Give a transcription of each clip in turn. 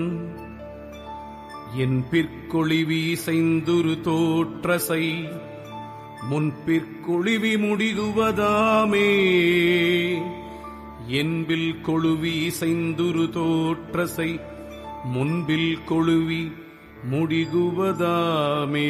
என் பிற்கொழிவி செய்துரு தோற்றசை முன்பிற்கொழிவி முடிகுவதாமே என்பில் கொழுவி செய்துரு தோற்றசை முன்பில் கொழுவி முடிகுவதாமே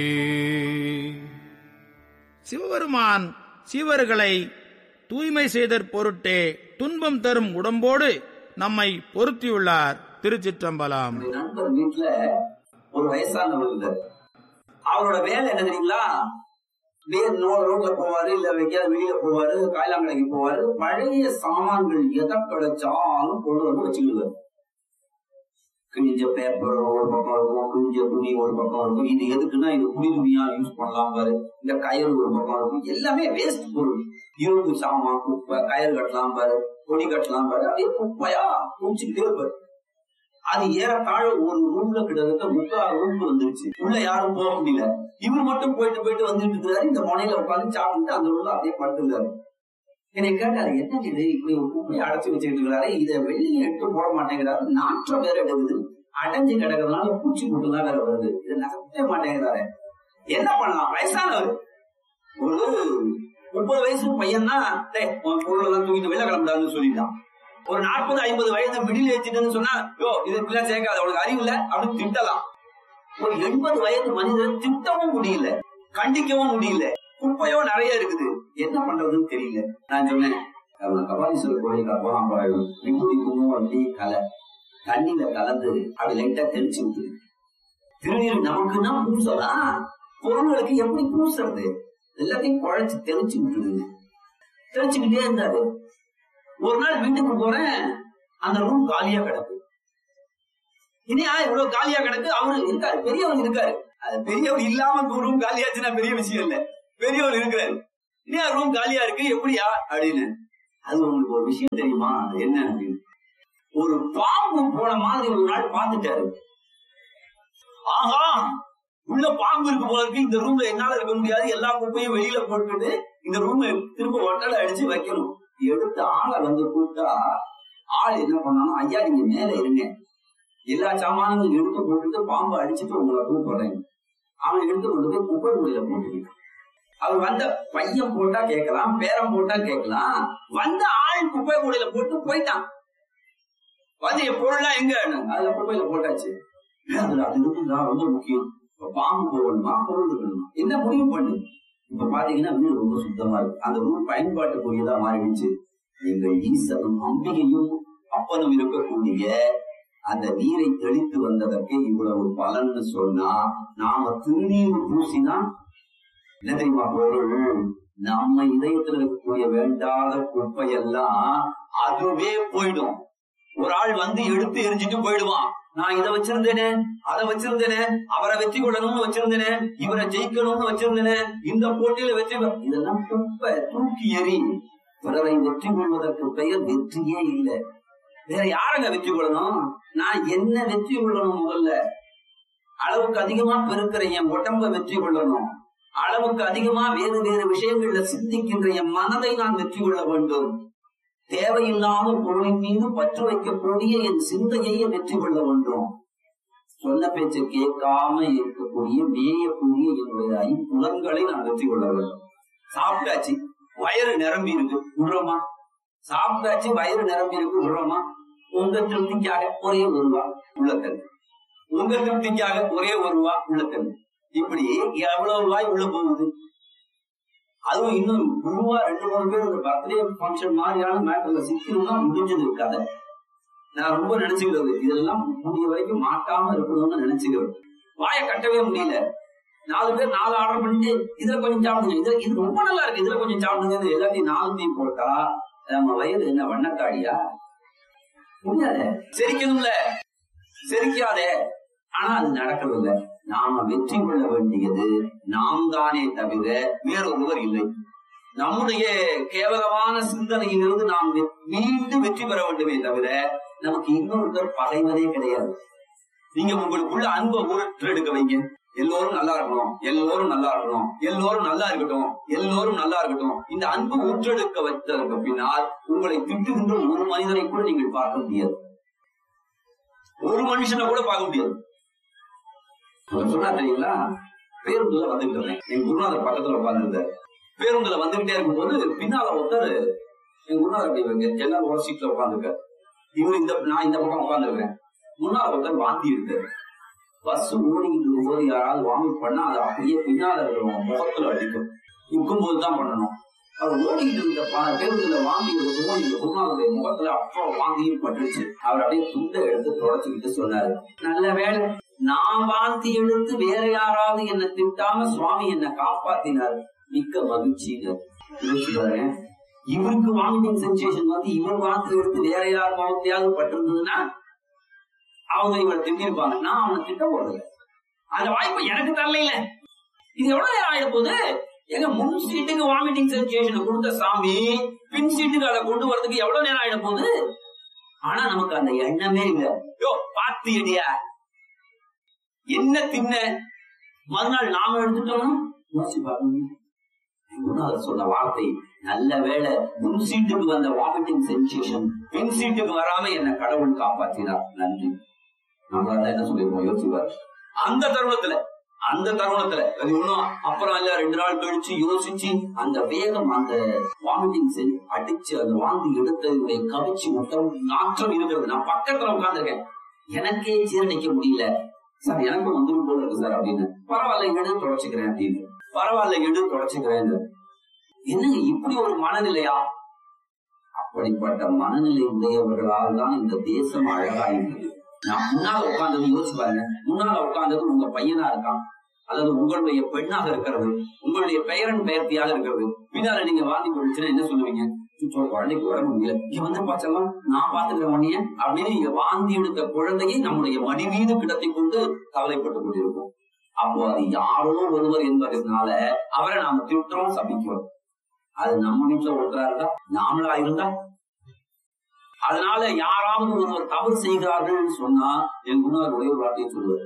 சிவபெருமான் சீவர்களை தூய்மை செய்தற் பொருட்டே துன்பம் தரும் உடம்போடு நம்மை பொருத்தியுள்ளார் திருச்சிற்றம்பலம் என்னுடைய நண்பர் வீட்டுல ஒரு வயசானவர் இருந்தார் அவரோட வேலை என்ன தெரியுங்களா வேறு நோ ரோட்ல போவாரு இல்ல எங்கேயாவது வெளியில போவாரு காயலாங்கடைக்கு போவாரு பழைய சாமான்கள் எதை கிடைச்சாலும் கொண்டு வந்து வச்சுக்கிடுவாரு கிழிஞ்ச பேப்பர் ஒரு பக்கம் இருக்கும் கிழிஞ்ச துணி ஒரு பக்கம் இருக்கும் இது எதுக்குன்னா இது குடி துணியா யூஸ் பண்ணலாம் பாரு இந்த கயிறு ஒரு பக்கம் இருக்கும் எல்லாமே வேஸ்ட் பொருள் இரும்பு சாமான் குப்பை கயிறு கட்டலாம் பாரு கொடி கட்டலாம் பாரு அப்படியே குப்பையா குடிச்சுக்கிட்டே இருப்பாரு அது ஏறத்தாழ ஒரு ரூம்ல கிட்டத்தட்ட முக்கால் ரூம் வந்துருச்சு உள்ள யாரும் போக முடியல இவர் மட்டும் போயிட்டு போயிட்டு வந்துட்டு இருக்கிறாரு இந்த முனையில உட்காந்து சாப்பிட்டு அந்த ரூம்ல அப்படியே படுத்துருக்காரு என்னை கேட்டாரு என்ன இது இப்படி ஒரு குப்பையை அடைச்சு வச்சுக்கிட்டு இருக்கிறாரு இதை வெளியில எடுத்து போட மாட்டேங்கிறாரு நாற்றம் வேற எடுக்குது அடைஞ்சு கிடக்கிறதுனால பூச்சி கூட்டம் வேற வருது இதை நகர்த்தவே மாட்டேங்கிறாரு என்ன பண்ணலாம் வயசானவர் ஒரு முப்பது வயசு பையன் தான் உன் பொருள் எல்லாம் தூக்கிட்டு வெளில கிளம்பிடாதுன்னு சொல்லிட்டான் ஒரு நாற்பது ஐம்பது வயது மிடில் ஏஜ்னு சொன்னா யோ இது இப்படிலாம் சேர்க்காது அவளுக்கு அறிவு இல்ல அப்படின்னு திட்டலாம் ஒரு எண்பது வயது மனிதன் திட்டவும் முடியல கண்டிக்கவும் முடியல குப்பையோ நிறைய இருக்குது என்ன பண்றதுன்னு தெரியல நான் சொன்னேன் அவன் கபாலீஸ்வரர் கோயிலுக்கு போலாம் விபூதி குங்குமம் அப்படி கலை தண்ணியில கலந்து அப்படி லைட்டா தெளிச்சு விட்டுது திருநீர் நமக்குன்னா பூசலாம் பொருள்களுக்கு எப்படி பூசுறது எல்லாத்தையும் குழைச்சு தெளிச்சு விட்டுடுது தெளிச்சுக்கிட்டே இருந்தாரு ஒரு நாள் வீட்டுக்கு போறேன் அந்த ரூம் காலியா கிடக்கு இனியா இவ்வளவு காலியா கிடக்கு அவரு இருக்காரு பெரியவர் இருக்காரு அது பெரியவர் இல்லாம ரூம் காலியாச்சுன்னா பெரிய விஷயம் இல்ல பெரியவர் இருக்கிறாரு இனியா ரூம் காலியா இருக்கு எப்படியா அப்படின்னு அது உங்களுக்கு ஒரு விஷயம் தெரியுமா அது என்ன அப்படின்னு ஒரு பாம்பு போன மாதிரி ஒரு நாள் பார்த்துட்டாரு ஆஹா உள்ள பாம்பு இருக்கு போல இருக்கு இந்த ரூம்ல என்னால இருக்க முடியாது எல்லா குப்பையும் வெளியில போட்டுட்டு இந்த ரூம் திரும்ப ஒட்டடை அடிச்சு வைக்கணும் எடுத்து ஆளை வந்து கூப்பிட்டா ஆள் என்ன பண்ணாலும் ஐயா நீங்க மேல இருங்க எல்லா சாமானும் எடுத்து போட்டுட்டு பாம்பு அடிச்சுட்டு உங்களை கூப்பிடுறேன் அவன் எடுத்து கொண்டு போய் குப்பை குடியில போட்டுக்கிட்டான் அவர் வந்த பையன் போட்டா கேட்கலாம் பேரம் போட்டா கேட்கலாம் வந்த ஆள் குப்பை கூடையில போட்டு போயிட்டான் வந்து என் பொருள்லாம் எங்க அதுல குப்பையில போட்டாச்சு அதுல அது இருக்குதான் ரொம்ப முக்கியம் இப்ப பாம்பு போகணுமா பொருள் இருக்கணுமா என்ன முடிவு பண்ணு இப்ப பாத்தீங்கன்னா வீடு ரொம்ப சுத்தமா இருக்கு அந்த ரூம் பயன்பாட்டுக்குரியதா மாறிடுச்சு எங்கள் ஈசனும் அம்பிகையும் அப்பனும் இருக்கக்கூடிய அந்த நீரை தெளித்து வந்ததற்கு இவ்வளவு பலன்னு சொன்னா நாம திருநீர் பூசினா என்ன தெரியுமா பொருள் நம்ம இதயத்துல இருக்கக்கூடிய வேண்டாத குப்பையெல்லாம் அதுவே போயிடும் ஒரு ஆள் வந்து எடுத்து எரிஞ்சிட்டு போயிடுவான் நான் இதை வச்சிருந்தேனே அதை வச்சிருந்தேனே அவரை வெற்றி கொள்ளணும்னு வச்சிருந்தேனே இவரை ஜெயிக்கணும்னு வச்சிருந்தேனே இந்த போட்டியில வெற்றி பெற- இதெல்லாம் குப்பை தூக்கி எறி பிறரை வெற்றி கொள்வதற்கு பெயர் வெற்றியே இல்லை வேற யாரங்க வெற்றி கொள்ளணும் நான் என்ன வெற்றி கொள்ளணும் முதல்ல அளவுக்கு அதிகமா பெருக்கிற என் உடம்ப வெற்றி கொள்ளணும் அளவுக்கு அதிகமா வேறு வேறு விஷயங்கள்ல சிந்திக்கின்ற என் மனதை நான் வெற்றி கொள்ள வேண்டும் தேவையில்லாத பொருளின் மீது பற்று வைக்கக்கூடிய என் சிந்தையை வெற்றி கொள்ள வேண்டும் சொன்ன பேச்சை கேட்காம இருக்கக்கூடிய மேயக்கூடிய என்னுடைய ஐம்புலன்களை நான் வெற்றி கொள்ள வேண்டும் சாப்பிட்டாச்சு வயிறு நிரம்பி இருக்கு விடுறோமா சாப்பிட்டாச்சு வயிறு நிரம்பி இருக்கு விடுறோமா உங்க திருப்திக்காக ஒரே ஒரு ரூபா உள்ளக்கல் உங்க திருப்திக்காக ஒரே ஒரு ரூபா உள்ளக்கல் இப்படி எவ்வளவு ரூபாய் உள்ள போகுது அதுவும் இன்னும் குழுவா ரெண்டு மூணு பேர் இந்த பர்த்டே ஃபங்க்ஷன் மாதிரியான மேட்டர்ல சிக்கணும்னா முடிஞ்சது கதை நான் ரொம்ப நினைச்சுக்கிறது இதெல்லாம் முடிய வரைக்கும் மாட்டாம இருக்கணும்னு நினைச்சுக்கிறது வாயை கட்டவே முடியல நாலு பேர் நாலு ஆர்டர் பண்ணிட்டு இதுல கொஞ்சம் சாப்பிடுங்க இதுல இது ரொம்ப நல்லா இருக்கு இதுல கொஞ்சம் சாப்பிடுங்க எல்லாத்தையும் நாலுத்தையும் போட்டா நம்ம வயது என்ன வண்ணக்காடியா முடியாது செரிக்கணும்ல செரிக்காதே ஆனா அது நடக்கவில்லை நாம வெற்றி கொள்ள வேண்டியது நாம் தானே தவிர வேறொருவர் இல்லை நம்முடைய கேவலமான சிந்தனையிலிருந்து நாம் வெ- மீண்டும் வெற்றி பெற வேண்டுமே தவிர நமக்கு இன்னொருத்தர் பகைவதே கிடையாது நீங்க உங்களுக்குள்ள அன்பை ஊற்றெடுக்க வைங்க எல்லோரும் நல்லா இருக்கணும் எல்லோரும் நல்லா இருக்கணும் எல்லோரும் நல்லா இருக்கட்டும் எல்லோரும் நல்லா இருக்கட்டும் இந்த அன்பு ஊற்றெடுக்க வைத்ததற்கு பின்னால் உங்களை திட்டுகின்ற ஒரு மனிதனை கூட நீங்கள் பார்க்க முடியாது ஒரு மனுஷனை கூட பார்க்க முடியாது அவர் சொன்னா தெரியுங்களா பேருந்துல வந்துகிட்டு இருந்தேன் என் குருநாதர் பக்கத்துல உட்கார்ந்துருந்தாரு பேருந்துல வந்துகிட்டே இருக்கும்போது பின்னால ஒருத்தர் என் குருநாதர் அப்படி வைங்க ஜன்னல் ஒரு சீட்ல உட்காந்துருக்காரு இவரு இந்த நான் இந்த பக்கம் உட்காந்துருக்கேன் முன்னால ஒருத்தர் வாந்தி எடுத்தாரு பஸ் ஓடிக்கிட்டு இருக்கும்போது யாராவது வாங்கி பண்ணா அது அப்படியே பின்னால இருக்கிறவங்க முகத்துல அடிக்கும் நிற்கும்போது தான் பண்ணணும் அவர் ஓடிக்கிட்டு இருந்த ப- பேருந்துல வாந்தி எடுக்கும் இந்த குருநாதருடைய முகத்துல அப்போ வாந்தியும் பட்டுருச்சு அவர் அப்படியே துண்டை எடுத்து தொடச்சுக்கிட்டு சொன்னாரு நல்ல வேலை நான் வாந்தி எடுத்து வேற யாராவது என்ன திட்டாம சுவாமி என்ன காப்பாத்தினார் மிக்க மகிழ்ச்சின்னு யோசிச்சு பாருங்க இவருக்கு வாமிட்டிங் சென்சேஷன் வந்து இவர் வாந்தி எடுத்து வேற யார் முகத்தையாவது பட்டிருந்ததுன்னா அவங்க இவரை திட்டிருப்பாங்க நான் அவனை திட்ட போறதில்ல அந்த வாய்ப்பு எனக்கு தரல இல்ல இது எவ்வளவு நேரம் ஆயிட போகுது எங்க முன் சீட்டுக்கு வாமிட்டிங் சென்சேஷன் கொடுத்த சாமி பின் சீட்டுக்கு அதை கொண்டு வரதுக்கு எவ்வளவு நேரம் ஆயிட போகுது ஆனா நமக்கு அந்த எண்ணமே இல்ல யோ பாத்து எடியா என்ன தின்ன மறுநாள் நாம எடுத்துட்டோம்னா யோசிச்சு பாருங்க குருநாதர் சொன்ன வார்த்தை நல்ல வேளை முன் சீட்டுக்கு வந்த வாமிட்டிங் சென்சேஷன் பின் சீட்டுக்கு வராம என்ன கடவுள் காப்பாற்றினார் நன்றி நம்மளால என்ன சொல்லிருப்போம் யோசிப்பார் அந்த தருணத்துல அந்த தருணத்துல அது ஒண்ணும் அப்புறம் இல்ல ரெண்டு நாள் கழிச்சு யோசிச்சு அந்த வேகம் அந்த வாமிட்டிங் செல் அடிச்சு அந்த வாந்தி எடுத்ததுடைய கவிச்சு மொத்தம் நாற்றம் இருக்கிறது நான் பக்கத்துல உட்கார்ந்திருக்கேன் எனக்கே ஜீரணிக்க முடியல சார் எனக்கும் வந்துடும் போல இருக்கு சார் அப்படின்னு பரவாயில்ல எடு தொடச்சுக்கிறேன் அப்படின்னு பரவாயில்ல எடு தொடச்சுக்கிறேன் என்னங்க இப்படி ஒரு மனநிலையா அப்படிப்பட்ட மனநிலை உடையவர்களால் தான் இந்த தேசம் அழகா இருக்குது நான் முன்னால உட்கார்ந்தது யோசிச்சு பாருங்க முன்னால உட்கார்ந்தது உங்க பையனா இருக்கான் அல்லது உங்களுடைய பெண்ணாக இருக்கிறது உங்களுடைய பெயரன் பெயர்த்தியாக இருக்கிறது பின்னால நீங்க வாந்தி போயிடுச்சுன்னா என்ன சொல்லுவீங்க சுத்தோ குழந்தைக்கு உடம்பு முடியல இங்க வந்து பாச்சலாம் நான் பாத்துக்கிறேன் உன்னைய அப்படின்னு நீங்க வாந்தி எடுத்த குழந்தையை நம்முடைய மடி மீது கிடத்தி கொண்டு கவலைப்பட்டு கொண்டிருக்கோம் அப்போ அது யாரோ ஒருவர் என்பதனால அவரை நாம திட்டுறோம் சபிக்கிறோம் அது நம்ம வீட்டுல ஒருத்தரா இருந்தா நாமளா இருந்தா அதனால யாராவது ஒருவர் தவறு செய்கிறார்கள் சொன்னா என் குணர் ஒரே ஒரு வார்த்தையை சொல்லுவார்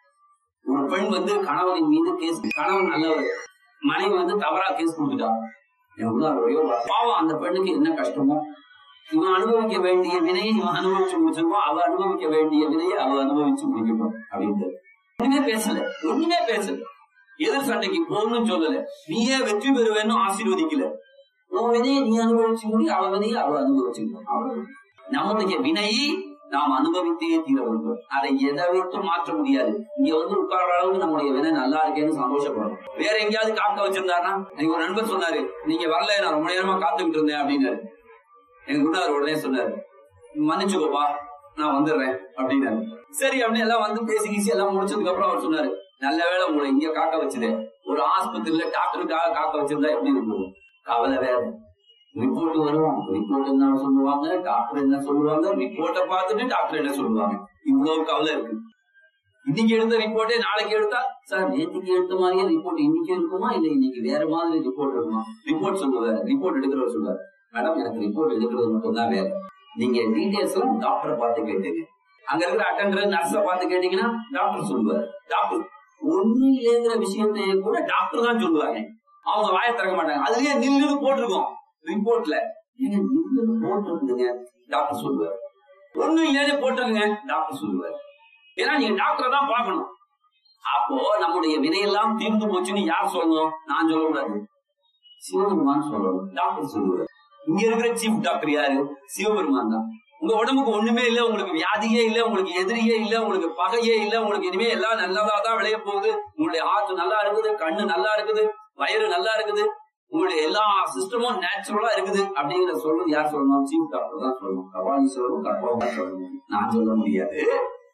ஒரு பெண் வந்து கணவனின் மீது கேஸ் கணவன் நல்லவர் மனைவி வந்து தவறா கேஸ் கொடுத்துட்டா என் குணர் ஒரே ஒரு வார்த்தை. பாவம் அந்த பெண்ணுக்கு என்ன கஷ்டமோ இவன் அனுபவிக்க வேண்டிய வினையை இவன் அனுபவிச்சு முடிச்சிருப்பான் அவ அனுபவிக்க வேண்டிய வினையை அவ அனுபவிச்சு முடிக்கணும் அப்படின்ட்டு ஒண்ணுமே பேசல ஒண்ணுமே பேசல எதிர் சண்டைக்கு போகணும்னு சொல்லல நீயே வெற்றி பெறுவேன்னு ஆசீர்வதிக்கல உன் வினையை நீ அனுபவிச்சு முடி அவ வினையை அவ அனுபவிச்சுக்கணும் அவ்வளவுதான். நம்முடைய வினை நாம் அனுபவித்தே தீர வேண்டும் அதை எதை வைத்து மாற்ற முடியாது இங்க வந்து உட்கார்ற அளவுக்கு நம்முடைய வினை நல்லா இருக்கேன்னு சந்தோஷப்படும் வேற எங்கேயாவது காக்க வச்சிருந்தாருன்னா எனக்கு ஒரு நண்பர் சொன்னாரு நீங்க வரல நான் ரொம்ப நேரமா காத்துக்கிட்டு இருந்தேன் அப்படின்னாரு எனக்கு குருநாதர் உடனே சொன்னாரு மன்னிச்சுக்கோப்பா நான் வந்துடுறேன் அப்படின்னாரு சரி அப்படின்னு எல்லாம் வந்து பேசி கீசி எல்லாம் முடிச்சதுக்கு அப்புறம் அவர் சொன்னாரு நல்ல வேளை உங்களை இங்க காக்க வச்சது ஒரு ஆஸ்பத்திரியில டாக்டருக்காக காக்க வச்சிருந்தா எப்படி இருக்கும் கவலை வேற ரிப்போர்ட் வரும் ரிப்போர்ட் என்ன சொல்லுவாங்க டாக்டர் என்ன சொல்லுவாங்க ரிப்போர்ட்டை பார்த்துட்டு டாக்டர் என்ன சொல்லுவாங்க இவ்வளவு கவலை இருக்கு இன்னைக்கு எடுத்த ரிப்போர்ட்டே நாளைக்கு எடுத்தா சார் நேற்றுக்கு எடுத்த மாதிரியே ரிப்போர்ட் இன்னைக்கு இருக்குமா இல்ல இன்னைக்கு வேற மாதிரி ரிப்போர்ட் இருக்குமா ரிப்போர்ட் சொல்லுவாரு ரிப்போர்ட் எடுக்கிறவர் சொல்லுவாரு மேடம் எனக்கு ரிப்போர்ட் எடுக்கிறது மட்டும் தான் வேலை நீங்க டீடைல்ஸ் எல்லாம் டாக்டரை பார்த்து கேட்டுங்க அங்க இருக்கிற அட்டண்டர் நர்ஸ பார்த்து கேட்டீங்கன்னா டாக்டர் சொல்லுவாரு டாக்டர் ஒண்ணு இல்லைங்கிற விஷயத்தை கூட டாக்டர் தான் சொல்லுவாங்க அவங்க வாயை திறக்க மாட்டாங்க அதுலயே நில்லுன்னு போட்டிருக்கோம் ரிப்போர்ட்ல ஏங்க நில்லுன்னு போட்டிருக்குங்க டாக்டர் சொல்லுவாரு ஒண்ணும் இல்லைன்னு போட்டிருக்குங்க டாக்டர் சொல்லுவாரு ஏன்னா நீங்க டாக்டரை தான் பார்க்கணும் அப்போ நம்முடைய வினையெல்லாம் தீர்ந்து போச்சுன்னு யார் சொல்லணும் நான் சொல்லக்கூடாது சிவபெருமான் சொல்லணும் டாக்டர் சொல்லுவாரு இங்க இருக்கிற சீஃப் டாக்டர் யாரு சிவபெருமான் தான் உங்க உடம்புக்கு ஒண்ணுமே இல்ல உங்களுக்கு வியாதியே இல்ல உங்களுக்கு எதிரியே இல்ல உங்களுக்கு பகையே இல்ல உங்களுக்கு இனிமே எல்லாம் நல்லதா தான் விளைய போகுது உங்களுடைய ஹார்ட் நல்லா இருக்குது கண்ணு நல்லா இருக்குது வயிறு நல்லா இருக்குது உங்களுடைய எல்லா சிஸ்டமும் நேச்சுரலா இருக்குது அப்படிங்கிற சொல்றது யார் சொல்லணும் சீஃப் டாக்டர் தான் சொல்லணும் கபாலீஸ்வரரும் கற்பகம் தான் சொல்லணும் நான் சொல்ல முடியாது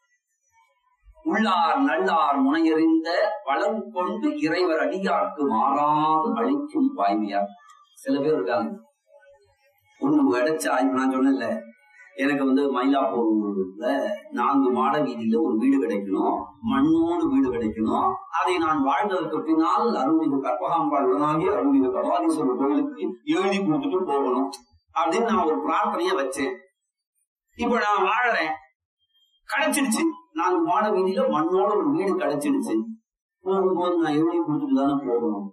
உள்ளார் நல்லார் முனையறிந்த வளம் கொண்டு இறைவர் அடியார்க்கு மாறாது அழிக்கும் வாய்மையார் சில பேர் இருக்காங்க ஒண்ணு கிடைச்சா இப்ப நான் சொன்னேன்ல எனக்கு வந்து மயிலாப்பூர்ல நான்கு மாட வீதியில ஒரு வீடு கிடைக்கணும் மண்ணோடு வீடு கிடைக்கணும் அதை நான் வாழ்ந்ததற்கு பின்னால் அருள்மிகு கற்பகாம்பாள் உடனாகி அருள்மிகு கபாலீஸ்வரர் கோவிலுக்கு எழுதி கொடுத்துட்டு போகணும் அப்படின்னு நான் ஒரு பிரார்த்தனைய வச்சேன் இப்ப நான் வாழறேன் கிடைச்சிடுச்சு நான்கு மாட வீதியில மண்ணோட ஒரு வீடு கிடைச்சிடுச்சு போகும்போது நான் எழுதி கொடுத்துட்டு தானே போகணும்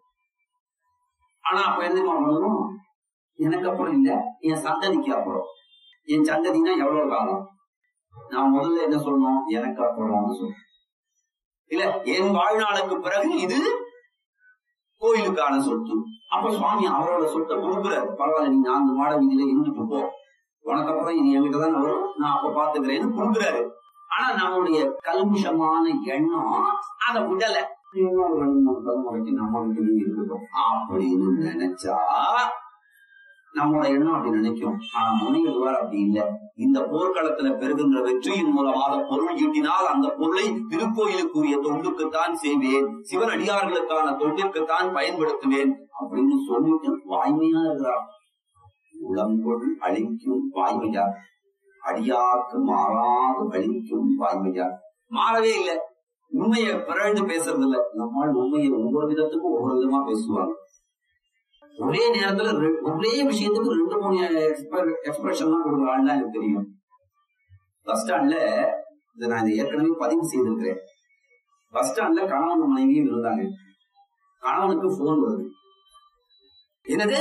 ஆனா அப்ப என்ன பண்ணணும் எனக்கு அப்புறம் இல்ல என் சந்ததிக்கு அப்புறம் என் சந்ததினா எவ்வளவு காலம் நான் முதல்ல என்ன சொன்னோம் எனக்கு அப்புறம்னு சொன்னோம் இல்ல என் வாழ்நாளுக்கு பிறகு இது கோயிலுக்கான சொத்து அப்ப சுவாமி அவரோட சொத்தை கொடுக்குறாரு பரவாயில்ல நீ நான்கு மாட வீதியில இருந்துட்டு போ உனக்கு அப்புறம் இது என்கிட்ட தான் வரும் நான் அப்ப பாத்துக்கிறேன்னு கொடுக்குறாரு ஆனா நம்மளுடைய கல்முஷமான எண்ணம் அதை விடல இன்னும் ரெண்டு மூணு தலைமுறைக்கு நம்ம வீட்டுலயே இருக்கட்டும் அப்படின்னு நினைச்சா நம்மளோட எண்ணம் அப்படி நினைக்கும் ஆனா முனிவர் அப்படி இல்ல இந்த போர்க்களத்துல பெறுகின்ற வெற்றியின் மூலமாக பொருள் ஈட்டினால் அந்த பொருளை திருக்கோயிலுக்குரிய தொண்டுக்குத்தான் செய்வேன் சிவனடியார்களுக்கான தொண்டிற்குத்தான் பயன்படுத்துவேன் அப்படின்னு சொல்லிட்டு வாய்மையா இருக்கிறார் உளம்பொருள் அழிக்கும் வாய்மையார் அடியாக்கு மாறாது அழிக்கும் வாய்மையார் மாறவே இல்லை உண்மையை பிறழ்ந்து பேசுறது இல்ல நம்மால் உண்மையை ஒவ்வொரு விதத்துக்கும் ஒவ்வொரு விதமா பேசுவாங்க ஒரே நேரத்துல ரெ- ஒரே விஷயத்துக்கு ரெண்டு மூணு எக்ஸ்பிரஷன் தான் கொடுக்குற ஆள் தான் எனக்கு தெரியும் பஸ் ஸ்டாண்ட்ல இதை நான் இதை ஏற்கனவே பதிவு செய்திருக்கிறேன் பஸ் ஸ்டாண்ட்ல கணவன் மனைவியும் இருந்தாங்க கணவனுக்கு போன் வருது என்னது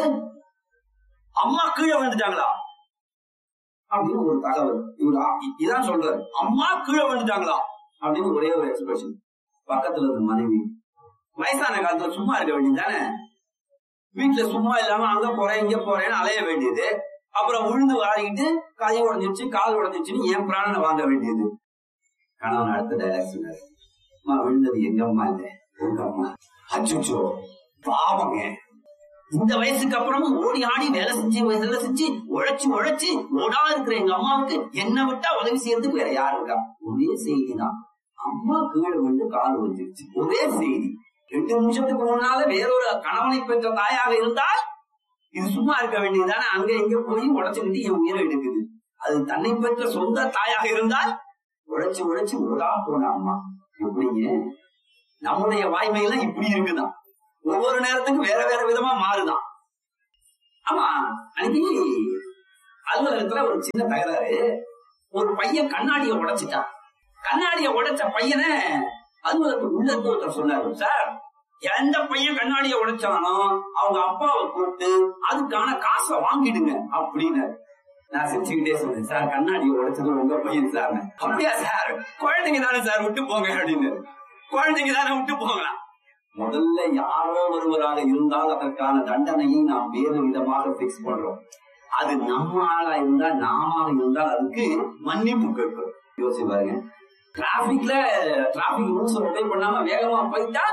அம்மா கீழே விழுந்துட்டாங்களா அப்படின்னு ஒரு தகவல் இவர் ஆ- இ- இதான் சொல்றாரு அம்மா கீழே விழுந்துட்டாங்களா அப்படின்னு ஒரே ஒரு எக்ஸ்பிரஷன் பக்கத்துல இருந்த மனைவி வயசான காலத்துல சும்மா இருக்க வேண்டியதுதானே வீட்டுல சும்மா இல்லாம அங்க போறேன் இங்க போறேன்னு அலைய வேண்டியது அப்புறம் உழுந்து வாரிக்கிட்டு கை உடஞ்சிருச்சு கால் உடஞ்சிருச்சுன்னு என் பிராணனை வாங்க வேண்டியது கணவன் அடுத்த டைலாக் சொன்னாரு அம்மா விழுந்தது எங்க அம்மா இல்ல உங்க அம்மா அச்சுச்சோ பாவங்க இந்த வயசுக்கு அப்புறமும் ஓடி ஆடி வேலை செஞ்சு வேலை செஞ்சு உழைச்சு உழைச்சு ஓடா இருக்கிற எங்க அம்மாவுக்கு என்ன விட்டா உதவி செய்யறதுக்கு வேற யாரு இருக்கா ஒரே செய்தி தான் அம்மா கீழே விழுந்து கால் வந்துருச்சு ஒரே செய்தி எட்டு நிமிஷத்துக்கு முன்னால வேறொரு கணவனை பெற்ற தாயாக இருந்தால் இது சும்மா இருக்க வேண்டியதுதானே அங்க இங்க போய் உழைச்சுக்கிட்டு என் உயிரை எடுக்குது அது தன்னை பெற்ற சொந்த தாயாக இருந்தால் உழைச்சு உழைச்சு ஓடா போன அம்மா எப்படிங்க நம்முடைய வாய்மையெல்லாம் இப்படி இருக்குதான் ஒவ்வொரு நேரத்துக்கும் வேற வேற விதமா மாறுதான் ஆமா அன்னைக்கு அலுவலகத்துல ஒரு சின்ன தகராறு ஒரு பையன் கண்ணாடியை உடைச்சிட்டான் கண்ணாடியை உடைச்ச பையனை அலுவலகத்துக்கு உள்ள இருந்து ஒருத்தர் சொன்னாரு சார் எந்த பையன் கண்ணாடியை உடைச்சானோ அவங்க அப்பாவை கூப்பிட்டு அதுக்கான காசை வாங்கிடுங்க அப்படின்னு நான் சிரிச்சுக்கிட்டே சொன்னேன் சார் கண்ணாடியை உடைச்சது உங்க பையன் சார் அப்படியா சார் குழந்தைங்க தானே சார் விட்டு போங்க அப்படின்னு குழந்தைங்க தானே விட்டு போகலாம் முதல்ல யாரோ ஒருவராக இருந்தால் அதற்கான தண்டனையை நாம் வேறு விதமாக பிக்ஸ் பண்றோம் அது நம்ம ஆளா இருந்தா நாம இருந்தால் அதுக்கு மன்னிப்பு கேட்கும் யோசிச்சு பாருங்க டிராபிக்ல டிராபிக் ரூல்ஸ் ஒபே பண்ணாம வேகமா போயிட்டா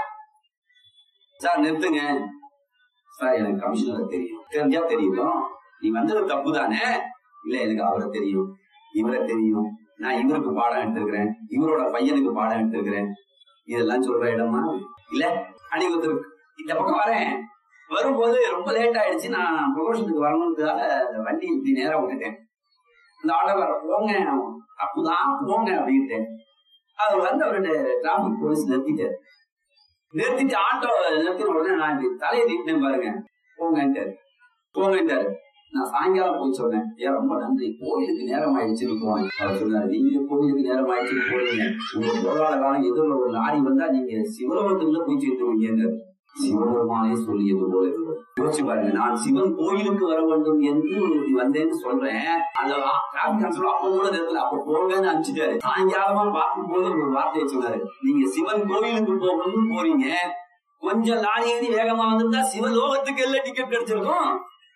சார் நிறுத்துங்க சார் எனக்கு கமிஷனரை தெரியும் தெரிஞ்சா தெரியும் நீ வந்தது தப்பு தானே இல்ல எனக்கு அவரை தெரியும் இவரை தெரியும் நான் இவருக்கு பாடம் எடுத்திருக்கிறேன் இவரோட பையனுக்கு பாடம் எடுத்திருக்கிறேன் இதெல்லாம் சொல்ற இடமா இல்ல அன்னைக்கு ஒருத்தர் இந்த பக்கம் வரேன் வரும்போது ரொம்ப லேட் ஆயிடுச்சு நான் ப்ரொமோஷனுக்கு வரணுன்றதால வண்டி இப்படி நேரா விட்டுட்டேன் இந்த ஆட்டோ வர போங்க தப்புதான் போங்க அப்படின்ட்டு அவர் வந்து அவர்கிட்ட டிராபிக் போலீஸ் நிறுத்திட்டாரு நிறுத்திட்டு ஆட்டோ நிறுத்தின உடனே நான் இப்படி தலையை நீட்டினேன் பாருங்க போங்கன்ட்டாரு போங்கன்ட்டாரு நான் சாயங்காலம் போய் சொன்னேன் ஏன் ரொம்ப நன்றி கோயிலுக்கு நேரம் ஆயிடுச்சுன்னு போனேன் அவர் சொன்னாரு நீங்க கோயிலுக்கு நேரம் ஆயிடுச்சுன்னு போறீங்க உங்க போராட காலம் எதிரில் ஒரு லாரி வந்தா நீங்க சிவலோகத்துக்குள்ள போய் சேர்த்துருவீங்க சிவபெருமானே சொல்லியது போல இருந்தது யோசிச்சு பாருங்க நான் சிவன் கோயிலுக்கு வர வேண்டும் என்று இப்படி வந்தேன்னு சொல்றேன் அந்த டிராபிக் கன்சல் அப்ப கூட நேரத்துல அப்ப போங்கன்னு அனுப்பிச்சிட்டாரு சாயங்காலமா பார்க்கும் போது ஒரு வார்த்தையை சொன்னாரு நீங்க சிவன் கோயிலுக்கு போகணும்னு போறீங்க கொஞ்சம் லாரி ஏறி வேகமா வந்திருந்தா சிவலோகத்துக்கு எல்லாம் டிக்கெட் கிடைச்சிருக்கும்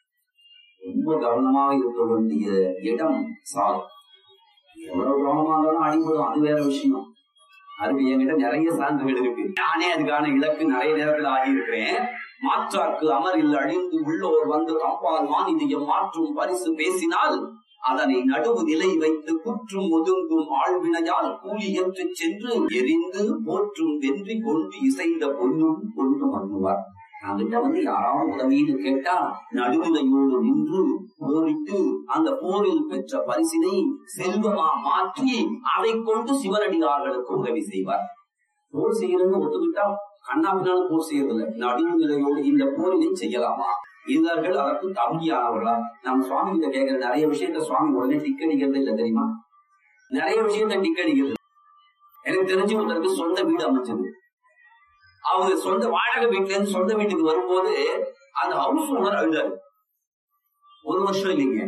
ரொம்ப கவனமாக இருக்க வேண்டிய இடம் சாதம் எவ்வளவு கவனமா இருந்தாலும் அடிபடும் அது வேற விஷயம் அதுக்கு என்கிட்ட நிறைய சான்றுகள் இருக்கு நானே அதுக்கான இலக்கு நிறைய நேரத்தில் ஆகியிருக்கிறேன் மாற்றாக்கு அமரில் அழிந்து உள்ளோர் வந்து காப்பால் மானிதியம் மாற்றும் பரிசு பேசினால் அதனை நடுவு நிலை வைத்து குற்றும் ஒதுங்கும் ஆழ்வினையால் கூலி என்று சென்று எரிந்து போற்றும் வென்றி கொண்டு இசைந்த பொண்ணும் கொண்டு மண்ணுவார் அவங்கிட்ட வந்து யாராவது உதவின்னு கேட்டா நடுநிலையோடு நின்று போரிட்டு அந்த போரில் பெற்ற பரிசினை செல்வமா மாற்றி அதை கொண்டு சிவனடியார்களுக்கு உதவி செய்வார் போர் செய்யறதுன்னு ஒத்துக்கிட்டா கண்ணா பின்னால போர் செய்யறதில்ல நடுநிலையோடு இந்த போரினை செய்யலாமா இவர்கள் அதற்கு தகுதியானவர்களா நம்ம சுவாமி கிட்ட கேட்கிற நிறைய விஷயத்த சுவாமி உடனே டிக்கடிக்கிறது இல்ல தெரியுமா நிறைய விஷயத்த டிக்கடிக்கிறது எனக்கு தெரிஞ்சு ஒருத்தருக்கு சொந்த வீடு அமைச்சது அவங்க சொந்த வாடகை வீட்டுல இருந்து சொந்த வீட்டுக்கு வரும்போது அந்த ஹவுஸ் ஓனர் அழுதாரு ஒரு வருஷம் இல்லைங்க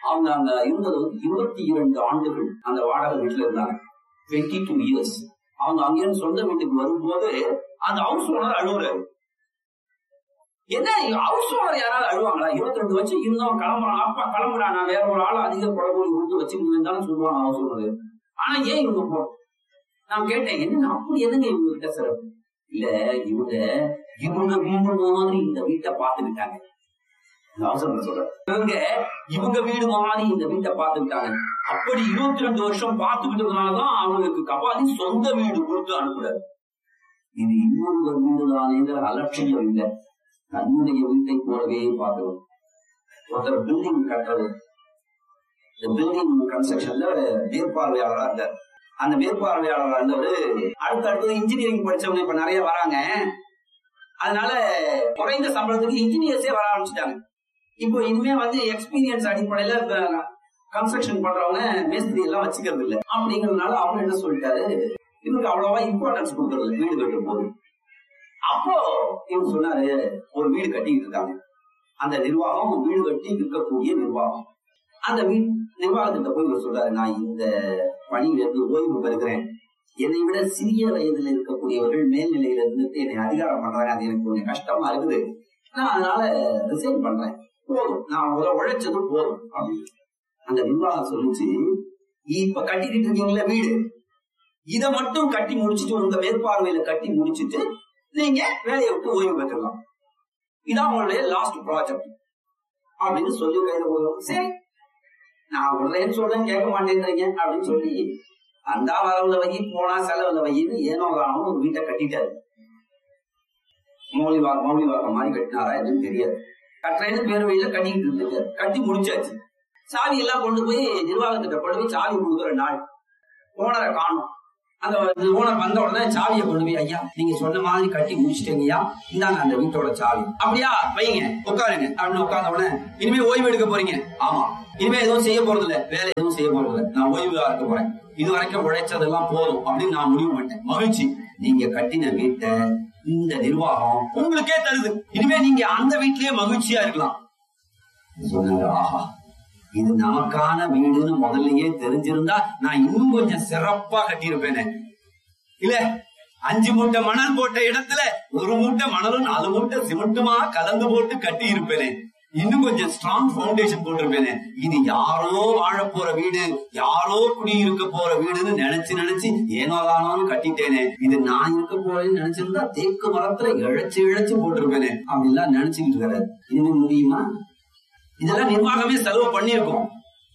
அவங்க அங்க இருந்தது வந்து இருபத்தி இரண்டு ஆண்டுகள் அந்த வாடகை வீட்டுல இருந்தாங்க டுவெண்ட்டி டூ இயர்ஸ் அவங்க அங்கிருந்து சொந்த வீட்டுக்கு வரும்போது அந்த ஹவுஸ் ஓனர் அழுகுறாரு என்ன ஹவுஸ் ஓனர் யாராவது அழுவாங்களா இருபத்தி ரெண்டு வச்சு இருந்தோம் கிளம்புறான் அப்பா கிளம்புறான் நான் வேற ஒரு ஆள் அதிக குடகூடி கொடுத்து வச்சுக்கிட்டு இருந்தாலும் சொல்லுவாங்க ஹவுஸ் ஓனர் ஆனா ஏன் இவங்க போ நான் கேட்டேன் என்ன அப்படி என்னங்க இவங்க கிட்ட சிறப்பு இல்ல இவங்க இவங்க வீடு மாதிரி இந்த வீட்டை பார்த்துக்கிட்டாங்க இந்த அவசரம் சொல்றேன் இவங்க இவங்க வீடு மாதிரி இந்த வீட்டை பார்த்துக்கிட்டாங்க அப்படி இருபத்தி ரெண்டு வருஷம் பார்த்துக்கிட்டதுனாலதான் அவங்களுக்கு கபாலி சொந்த வீடு கொடுத்து அனுப்புறாரு இது இன்னொரு வீடுதானேங்கிற அலட்சியம் இல்லை தன்னுடைய வீட்டை போலவே பார்க்கணும் ஒருத்தர் பில்டிங் கட்டுறது இந்த பில்டிங் கன்ஸ்ட்ரக்ஷன்ல மேற்பார்வையாளரா இருந்தார் அந்த மேற்பார்வையாளரா இருந்தவர் அடுத்தடுத்து இன்ஜினியரிங் படிச்சவங்க இப்ப நிறைய வராங்க அதனால குறைந்த சம்பளத்துக்கு இன்ஜினியர்ஸே வர ஆரம்பிச்சுட்டாங்க இப்போ இனிமே வந்து எக்ஸ்பீரியன்ஸ் அடிப்படையில கன்ஸ்ட்ரக்ஷன் பண்றவங்க மேஸ்திரி எல்லாம் வச்சுக்கிறது இல்ல அப்படிங்கறதுனால அவர் என்ன சொல்லிட்டாரு இவருக்கு அவ்வளவா இம்பார்ட்டன்ஸ் கொடுக்கறது இல்ல வீடு கட்டும் போது அப்போ இவர் சொன்னாரு ஒரு வீடு கட்டிட்டு இருக்காங்க அந்த நிர்வாகம் வீடு கட்டி விற்கக்கூடிய நிர்வாகம் அந்த வீ நிர்வாகத்திட்ட போய் இவர் சொல்றாரு நான் இந்த பணியிலிருந்து ஓய்வு பெறுகிறேன் என்னை விட சிறிய வயதுல இருக்கக்கூடியவர்கள் மேல்நிலையில இருந்துட்டு என்னை அதிகாரம் பண்றாங்க அது எனக்கு கொஞ்சம் கஷ்டமா இருக்குது நான் அதனால ரிசைன் பண்றேன் போதும் நான் முதல்ல உழைச்சது போதும் அப்படின்னு அந்த நிர்வாகம் சொல்லிச்சு இப்ப கட்டிக்கிட்டு இருக்கீங்களா வீடு இத மட்டும் கட்டி முடிச்சிட்டு உங்க மேற்பார்வையில கட்டி முடிச்சிட்டு நீங்க வேலையை விட்டு ஓய்வு பெற்றலாம் இதான் உங்களுடைய லாஸ்ட் ப்ராஜெக்ட் அப்படின்னு சொல்லி கையில போடுவோம் சரி நான் உடனேன்னு சொல்றேன் கேட்க மாட்டேன்றீங்க அப்படின்னு சொல்லி அந்த வரவுல வை போனா செலவுல வைன்னு ஏனோ காரணம் ஒரு வீட்டை கட்டிட்டாரு மௌலி வாக்க மௌலி வாக்க மாதிரி கட்டினாரா என்னன்னு தெரியாது கட்டுறேன்னு பேர் வழியில கட்டிக்கிட்டு இருந்துட்டாரு கட்டி முடிச்சாச்சு சாவி எல்லாம் கொண்டு போய் நிர்வாகத்திட்ட கொண்டு போய் சாவி கொடுக்குற நாள் ஓனரை காணும் அந்த ஓனர் வந்த உடனே சாவியை கொண்டு போய் ஐயா நீங்க சொன்ன மாதிரி கட்டி முடிச்சிட்டீங்கய்யா இந்தாங்க அந்த வீட்டோட சாவி அப்படியா வைங்க உட்காருங்க அப்படின்னு உட்கார்ந்த உடனே இனிமே ஓய்வு எடுக்க போறீங்க ஆமா இனிமே எதுவும் செய்ய போறது இல்ல வேலை எதுவும் செய்ய போறது இல்ல நான் ஓய்வா இருக்க போறேன் இது வரைக்கும் உழைச்சதெல்லாம் போதும் அப்படின்னு நான் முடிவு பண்ணிட்டேன் மகிழ்ச்சி நீங்க கட்டின வீட்டை இந்த நிர்வாகம் உங்களுக்கே தருது இனிமே நீங்க அந்த வீட்லயே மகிழ்ச்சியா இருக்கலாம் சொன்னாரு ஆஹா இது நமக்கான வீடுன்னு முதல்லயே தெரிஞ்சிருந்தா நான் இன்னும் கொஞ்சம் சிறப்பா கட்டியிருப்பேனே இல்ல அஞ்சு மூட்டை மணல் போட்ட இடத்துல ஒரு மூட்டை மணலும் நாலு மூட்டை சிமெண்ட்டுமா கலந்து போட்டு கட்டி இருப்பேனே இன்னும் கொஞ்சம் ஸ்ட்ராங் ஃபவுண்டேஷன் போட்டிருப்பேனே இது யாரோ வாழ போற வீடு யாரோ குடியிருக்க போற வீடுன்னு நினைச்சு நினைச்சு ஏனோதானோன்னு கட்டிட்டேனே இது நான் இருக்க போறேன்னு நினைச்சிருந்தா தேக்கு மரத்துல இழைச்சு இழைச்சு போட்டிருப்பேனே அப்படிலாம் நினைச்சுக்கிட்டு இருக்காரு இனிமே முடியுமா இதெல்லாம் நிர்வாகமே செலவு பண்ணியிருக்கோம்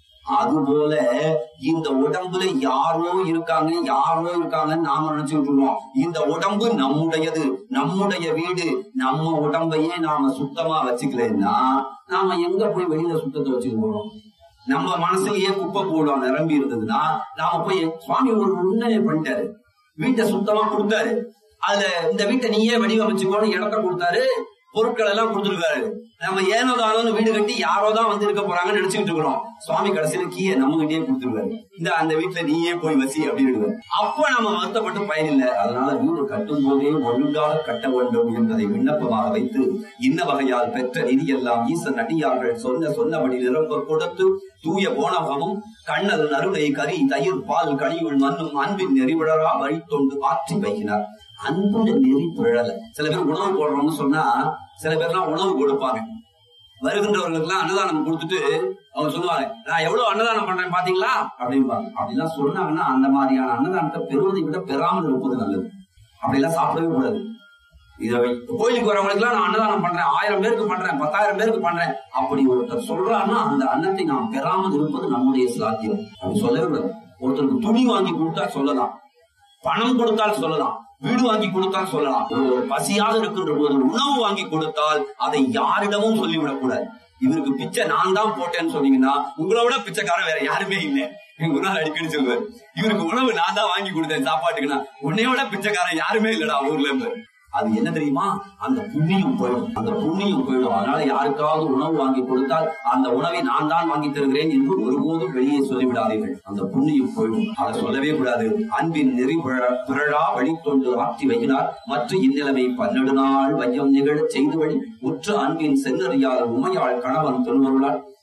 அதுபோல இந்த உடம்புல யாரோ இருக்காங்க யாரோ இருக்காங்கன்னு நாம நினைச்சுட்டு இருக்கோம் இந்த உடம்பு நம்முடையது நம்முடைய வீடு நம்ம உடம்பையே நாம சுத்தமா வச்சுக்கலன்னா நாம எங்க போய் வெளியில சுத்தத்தை வச்சுக்க போறோம் நம்ம மனசுலயே குப்பை போடுவோம் நிரம்பி இருந்ததுன்னா நாம போய் சுவாமி ஒரு உண்மையை பண்ணிட்டாரு வீட்டை சுத்தமா கொடுத்தாரு அதுல இந்த வீட்டை நீயே வடிவமைச்சுக்கோன்னு இடத்த கொடுத்தாரு பொருட்கள் எல்லாம் கொடுத்துருக்காரு நம்ம ஏனோ தானோன்னு வீடு கட்டி யாரோ தான் வந்து இருக்க போறாங்கன்னு நினைச்சுக்கிட்டு இருக்கிறோம் சுவாமி கடைசியில கீயை நம்ம கிட்டே கொடுத்துருவாரு இந்த அந்த வீட்டுல நீயே போய் வசி அப்படின்னு அப்ப நம்ம வருத்தப்பட்டு பயனில்லை அதனால வீடு கட்டும் போதே ஒழுங்காக கட்ட வேண்டும் என்பதை விண்ணப்பமாக வைத்து இன்ன வகையால் பெற்ற நிதி எல்லாம் ஈசன் அடியார்கள் சொன்ன சொன்னபடி நிரம்ப கொடுத்து தூய போனகமும் கண்ணல் நறுடை கறி தயிர் பால் கனியுள் மண்ணும் அன்பின் நெறிவிழரா வழித்தொண்டு ஆற்றி வைக்கினார் அன்புட நெறி பிழல சில பேர் உணவு போடுறோம்னு சொன்னா சில பேர்லாம் உணவு கொடுப்பாங்க வருகின்றவர்களுக்கு எல்லாம் அன்னதானம் கொடுத்துட்டு அவங்க சொல்லுவாங்க நான் எவ்வளவு அன்னதானம் பண்றேன் பாத்தீங்களா அப்படிம்பாங்க அப்படிலாம் சொன்னாங்கன்னா அந்த மாதிரியான அன்னதானத்தை பெறுவதை விட பெறாமல் இருப்பது நல்லது அப்படிலாம் சாப்பிடவே கூடாது இதை கோயிலுக்கு வரவங்களுக்கு எல்லாம் நான் அன்னதானம் பண்றேன் ஆயிரம் பேருக்கு பண்றேன் பத்தாயிரம் பேருக்கு பண்றேன் அப்படி ஒருத்தர் சொல்றான்னா அந்த அன்னத்தை நாம் பெறாமல் இருப்பது நம்முடைய சாத்தியம் அப்படி சொல்லவே கூடாது ஒருத்தருக்கு துணி வாங்கி கொடுத்தா சொல்லலாம் பணம் கொடுத்தால் சொல்லலாம் வீடு வாங்கி கொடுத்தால் சொல்லலாம் ஒரு பசியாக இருக்கின்ற போது உணவு வாங்கி கொடுத்தால் அதை யாரிடமும் சொல்லிவிடக் கூடாது இவருக்கு பிச்சை நான் தான் போட்டேன்னு சொன்னீங்கன்னா உங்களை விட பிச்சைக்காரன் வேற யாருமே இல்லை எங்க குணால் அடிக்கடி சொல்லுவார் இவருக்கு உணவு நான் தான் வாங்கி கொடுத்தேன் சாப்பாட்டுக்குன்னா உன்னைய விட பிச்சைக்காரன் யாருமே இல்லடா ஊர்ல இருந்து அது என்ன தெரியுமா அந்த புண்ணியம் போயிடும் அந்த புண்ணியம் போயிடும் அதனால யாருக்காவது உணவு வாங்கி கொடுத்தால் அந்த உணவை நான் தான் வாங்கி தருகிறேன் என்று ஒருபோதும் வெளியே சொல்லிவிடாதீர்கள் அந்த புண்ணியம் போயிடும் அதை சொல்லவே கூடாது அன்பின் நெறி பிறழா- பிறழா வழித்தொண்டு ஆற்றி வைக்கிறார் மற்ற இந்நிலைமை பன்னெடு நாள் வையம் நிகழச் செய்து வழி உற்ற அன்பின் சென்னறியால் உமையாள் கணவன் திருமருளால்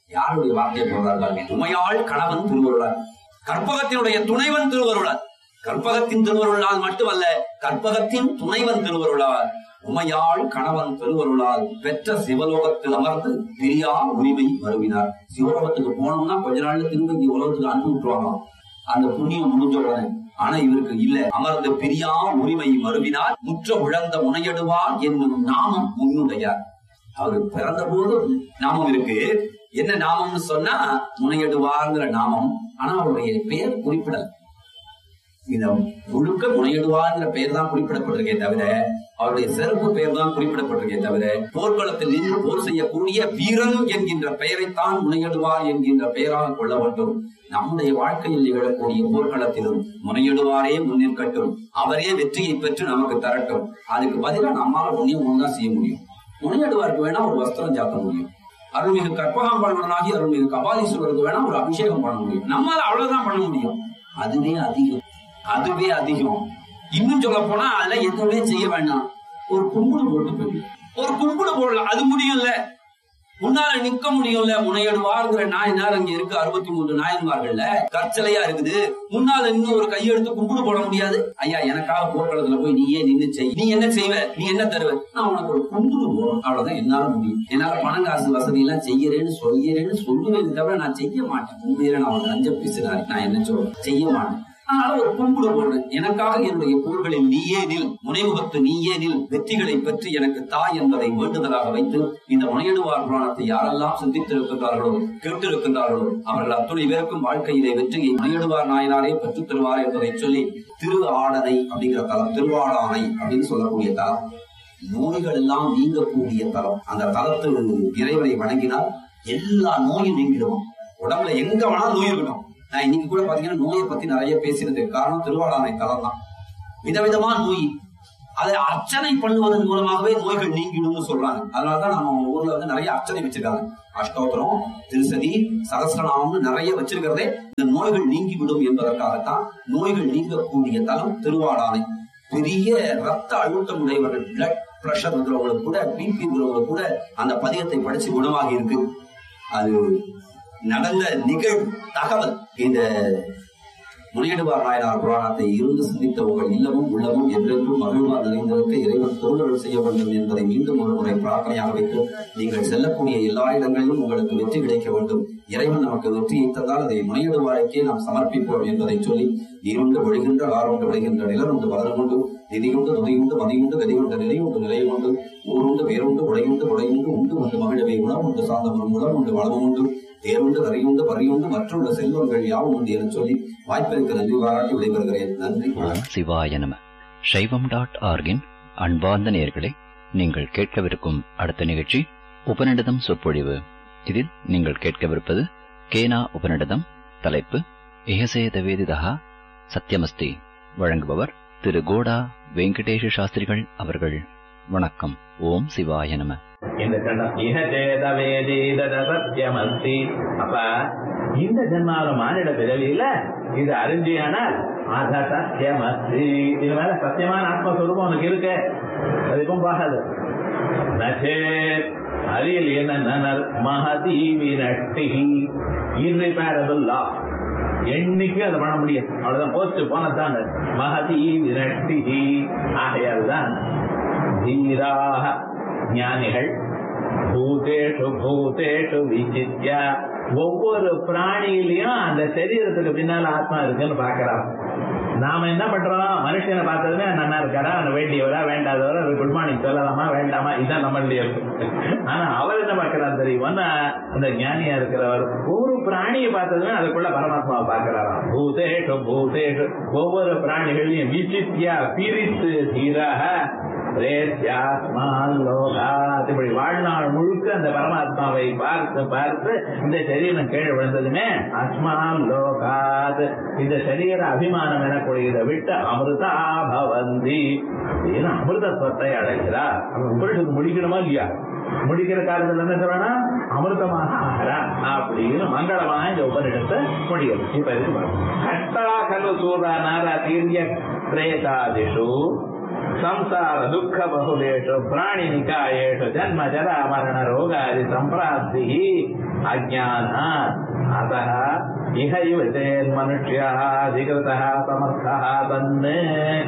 யாருடைய வார்த்தையை போகிறார்கள் உமையாள் கணவன் திருவருளார் கற்பகத்தினுடைய துணைவன் திருவருளார் கற்பகத்தின் திருவருளால் மட்டுமல்ல கற்பகத்தின் துணைவன் திருவருளார் உமையாள் கணவன் திருவருளால் பெற்ற சிவலோகத்தில் அமர்ந்து பிரியா உரிமை மறுவினார் சிவலோகத்துக்கு போனோம்னா கொஞ்ச நாள்ல திரும்ப இங்க உலகத்துக்கு அனுப்பி விட்டுருவாங்களாம் அந்த புண்ணியம் முடிஞ்ச உடனே ஆனா இவருக்கு இல்ல அமர்ந்து பிரியா உரிமை மறுவினார் முற்ற உழந்த முனையடுவார் என்னும் நாமம் முன்னுடையார் அவரு பிறந்த போது நாமம் இருக்கு என்ன நாமம்னு சொன்னா முனையடுவார்ங்கிற நாமம் ஆனா அவருடைய பெயர் குறிப்பிடல இந்த முழுக்க முனையிடுவார்ங்கிற பெயர் தான் குறிப்பிடப்பட்டிருக்கே தவிர அவருடைய சிறப்பு பெயர் தான் குறிப்பிடப்பட்டிருக்கே தவிர போர்க்களத்தில் நின்று போர் செய்யக்கூடிய வீரன் என்கின்ற பெயரைத்தான் முனையிடுவார் என்கின்ற பெயராக கொள்ள வேண்டும் நம்முடைய வாழ்க்கையில் நிகழக்கூடிய போர்க்களத்திலும் முனையிடுவாரே முன்னிற்கட்டும் அவரே வெற்றியை பெற்று நமக்கு தரட்டும் அதுக்கு பதிலா நம்மால புண்ணியம் ஒண்ணு தான் செய்ய முடியும் முனையிடுவாருக்கு வேணா ஒரு வஸ்திரம் சாத்த முடியும் அருள்மிகு கற்பகாம்பாளனாகி அருள்மிகு கபாலீஸ்வரருக்கு வேணா ஒரு அபிஷேகம் பண்ண முடியும் நம்மால அவ்வளவுதான் பண்ண முடியும் அதுவே அதிகம் அதுவே அதிகம் இன்னும் சொல்ல போனா அதுல எதுவுமே செய்ய வேண்டாம் ஒரு கும்பிடு போட்டு போயிடும் ஒரு கும்பிடு போடலாம் அது முடியும்ல முன்னால நிக்க முடியும்ல முனையிடுவார்ங்கிற நாயனார் அங்க இருக்கு அறுபத்தி மூன்று நாயன்மார்கள்ல கற்சலையா இருக்குது முன்னால இன்னும் ஒரு கையெடுத்து கும்பிடு போட முடியாது ஐயா எனக்காக போர்க்களத்துல போய் நீ ஏன் நின்னு செய் நீ என்ன செய்வ நீ என்ன தருவ நான் உனக்கு ஒரு கும்பிடு போடும் அவ்வளவுதான் என்னால முடியும் என்னால பணம் காசு வசதி எல்லாம் செய்யறேன்னு சொல்கிறேன்னு சொல்லுவேன் தவிர நான் செய்ய மாட்டேன் உண்மையில நான் ஒரு லஞ்ச பிசுனாரி நான் என்ன சொல்றேன் செய்ய மாட்டேன் அதனால ஒரு கும்பிடு போடுறேன் எனக்காக என்னுடைய போர்களில் நீயே நில் முனைமுகத்து நீயே நில் வெற்றிகளை பற்றி எனக்கு தாய் என்பதை வேண்டுதலாக வைத்து இந்த முனையிடுவார் புராணத்தை யாரெல்லாம் சிந்தித்திருக்கின்றார்களோ கேட்டிருக்கின்றார்களோ அவர்கள் அத்துணை பேருக்கும் வாழ்க்கையிலே வெற்றியை முனையிடுவார் நாயனாரே பெற்றுத் தருவார் என்பதை சொல்லி திரு ஆடனை அப்படிங்கிற தலம் திருவாடானை அப்படின்னு சொல்லக்கூடிய தலம் நோய்கள் எல்லாம் நீங்கக்கூடிய தலம் அந்த தலத்து இறைவனை வணங்கினால் எல்லா நோயும் நீங்கிடுவோம் உடம்புல எங்க வேணாலும் நோய் இருக்கட்டும் நான் இன்னைக்கு கூட பாத்தீங்கன்னா நோயை பத்தி நிறைய பேசினதுக்கு காரணம் திருவாடானை தலம் தான் விதவிதமா நோய் அதை அர்ச்சனை பண்ணுவதன் மூலமாகவே நோய்கள் நீங்கிடும்னு சொல்றாங்க அதனாலதான் நம்ம ஊர்ல வந்து நிறைய அர்ச்சனை வச்சிருக்காங்க அஷ்டோத்திரம் திருசதி சகஸ்ரநாமம்னு நிறைய வச்சிருக்கிறதே இந்த நோய்கள் நீங்கிவிடும் என்பதற்காகத்தான் நோய்கள் நீங்கக்கூடிய தலம் திருவாடானை பெரிய ரத்த அழுத்தம் உடையவர்கள் பிளட் பிரஷர் இருக்கிறவங்களுக்கு கூட பிபி இருக்கிறவங்களுக்கு கூட அந்த பதியத்தை படிச்சு குணமாகி இருக்கு அது நடந்த நிகழ்வு தகவல் இந்த முனையிடுவார் நாயனார் புராணத்தை இருந்து சிந்தித்த உங்கள் இல்லமும் உள்ளமும் என்றென்றும் மகிழ்வார் நிறைந்திருக்க இறைவன் தோழர்கள் செய்ய வேண்டும் என்பதை மீண்டும் ஒரு முறை பிரார்த்தனையாக வைத்து நீங்கள் செல்லக்கூடிய எல்லா இடங்களிலும் உங்களுக்கு வெற்றி கிடைக்க வேண்டும் இறைவன் நமக்கு வெற்றியை தந்தால் அதை முனையிடுவாருக்கே நாம் சமர்ப்பிப்போம் என்பதை சொல்லி நீருண்டு ஒழுகின்ற ஆறுண்டு விளைகின்ற நிலருண்டு வளருண்டு நிதியுண்டு நுதியுண்டு மதியுண்டு கதியுண்டு நிலையுண்டு நிலையுண்டு ஊருண்டு வேறுண்டு உடையுண்டு உடையுண்டு உண்டு உண்டு மகிழவை உணவுண்டு சார்ந்தவரும் உணவுண்டு வளமும் உண்டு தேருண்டு கரையுண்டு பறியுண்டு மற்றுள்ள செல்வங்கள் யாவும் உண்டு என சொல்லி வாய்ப்பிற்கு நன்றி பாராட்டி விடைபெறுகிறேன் நன்றி ஓம் சிவாய நம சைவம் டாட் ஆர்கின் அன்பார்ந்த நேயர்களே நீங்கள் கேட்கவிருக்கும் அடுத்த நிகழ்ச்சி உபநிடதம் சொற்பொழிவு இதில் நீங்கள் கேட்கவிருப்பது கேனா உபநிடதம் தலைப்பு இஹசேத வேதிதா சத்யமஸ்தி வழங்குபவர் திரு கோடா வெங்கடேஷ சாஸ்திரிகள் அவர்கள் வணக்கம் ஓம் சிவாய நம இந்த கண்டம் இஹ சேத வேதீத சத்தியமஸ்தி அப்ப இந்த ஜென்மாவில மானிட பிறவியில இது அறிஞ்சியானால் அத சத்தியமஸ்தி இது மேல சத்தியமான ஆத்மஸ்வரூபம் உனக்கு இருக்கு அது இப்போ பார்க்காது நச்சே அறியல் என்ன மகதி விரட்டி irreparable law என்னைக்கு அதை பண்ண முடியும் அவ்வளவுதான் போச்சு போனதான் மகதி விரட்டி ஆகையால் தான் தீராக ஞானிகள் பூதேஷு பூதேஷு விசித்ய ஒவ்வொரு பிராணியிலையும் அந்த சரீரத்துக்கு பின்னால ஆத்மா இருக்குன்னு பாக்குறான் நாம என்ன பண்றோம் மனுஷனை பார்த்ததுமே நல்லா இருக்காரா வேண்டியவரா வேண்டாதவரா குட் மார்னிங் சொல்லலாமா வேண்டாமா இதான் நம்மளுடைய ஆனா அவர் என்ன பார்க்கிறார் தெரியுமா அந்த ஞானியா இருக்கிறவர் ஒவ்வொரு பிராணியை பார்த்ததுமே அதுக்குள்ள பரமாத்மாவை பார்க்கிறாராம் பூதேஷு பூதேஷு ஒவ்வொரு பிராணிகளையும் விசித்தியா பிரித்து தீராக இப்படி வாழ்நாள் முழுக்க அந்த பரமாத்மாவை பார்த்து பார்த்து இந்த சரீரம் கீழே விழுந்ததுமே அஸ்மான் லோகாத் இந்த சரீர அபிமானம் எனக்கூடியதை விட்டு அமிர்தா பவந்தி ஏன்னா அமிர்தத்வத்தை அடைகிறார் அவன் உபரிஷத்து முடிக்கணுமா இல்லையா முடிக்கிற காலத்துல என்ன சொல்றானா அமிர்தமாக ஆகிறா அப்படின்னு மங்களமாக இந்த உபரிடத்தை முடியும் இப்ப இது கட்டா கலு சூரா நாரா தீர்ய பிரேதாதிஷு ಸಂಸಾರ ದುಃಖ ಬಹುಲೇಶು ಪ್ರಾಣಿ ನಿಕಾಯೇಶು ಜನ್ಮ ಜರ ಮರಣ ರೋಗಾದಿ ಸಂಪ್ರಾಪ್ತಿ ಅಜ್ಞಾನ ಅತಃ ಇಹ ಯುವತೆ ಮನುಷ್ಯ ಅಧಿಕೃತ ಸಮರ್ಥ ತನ್ನೇ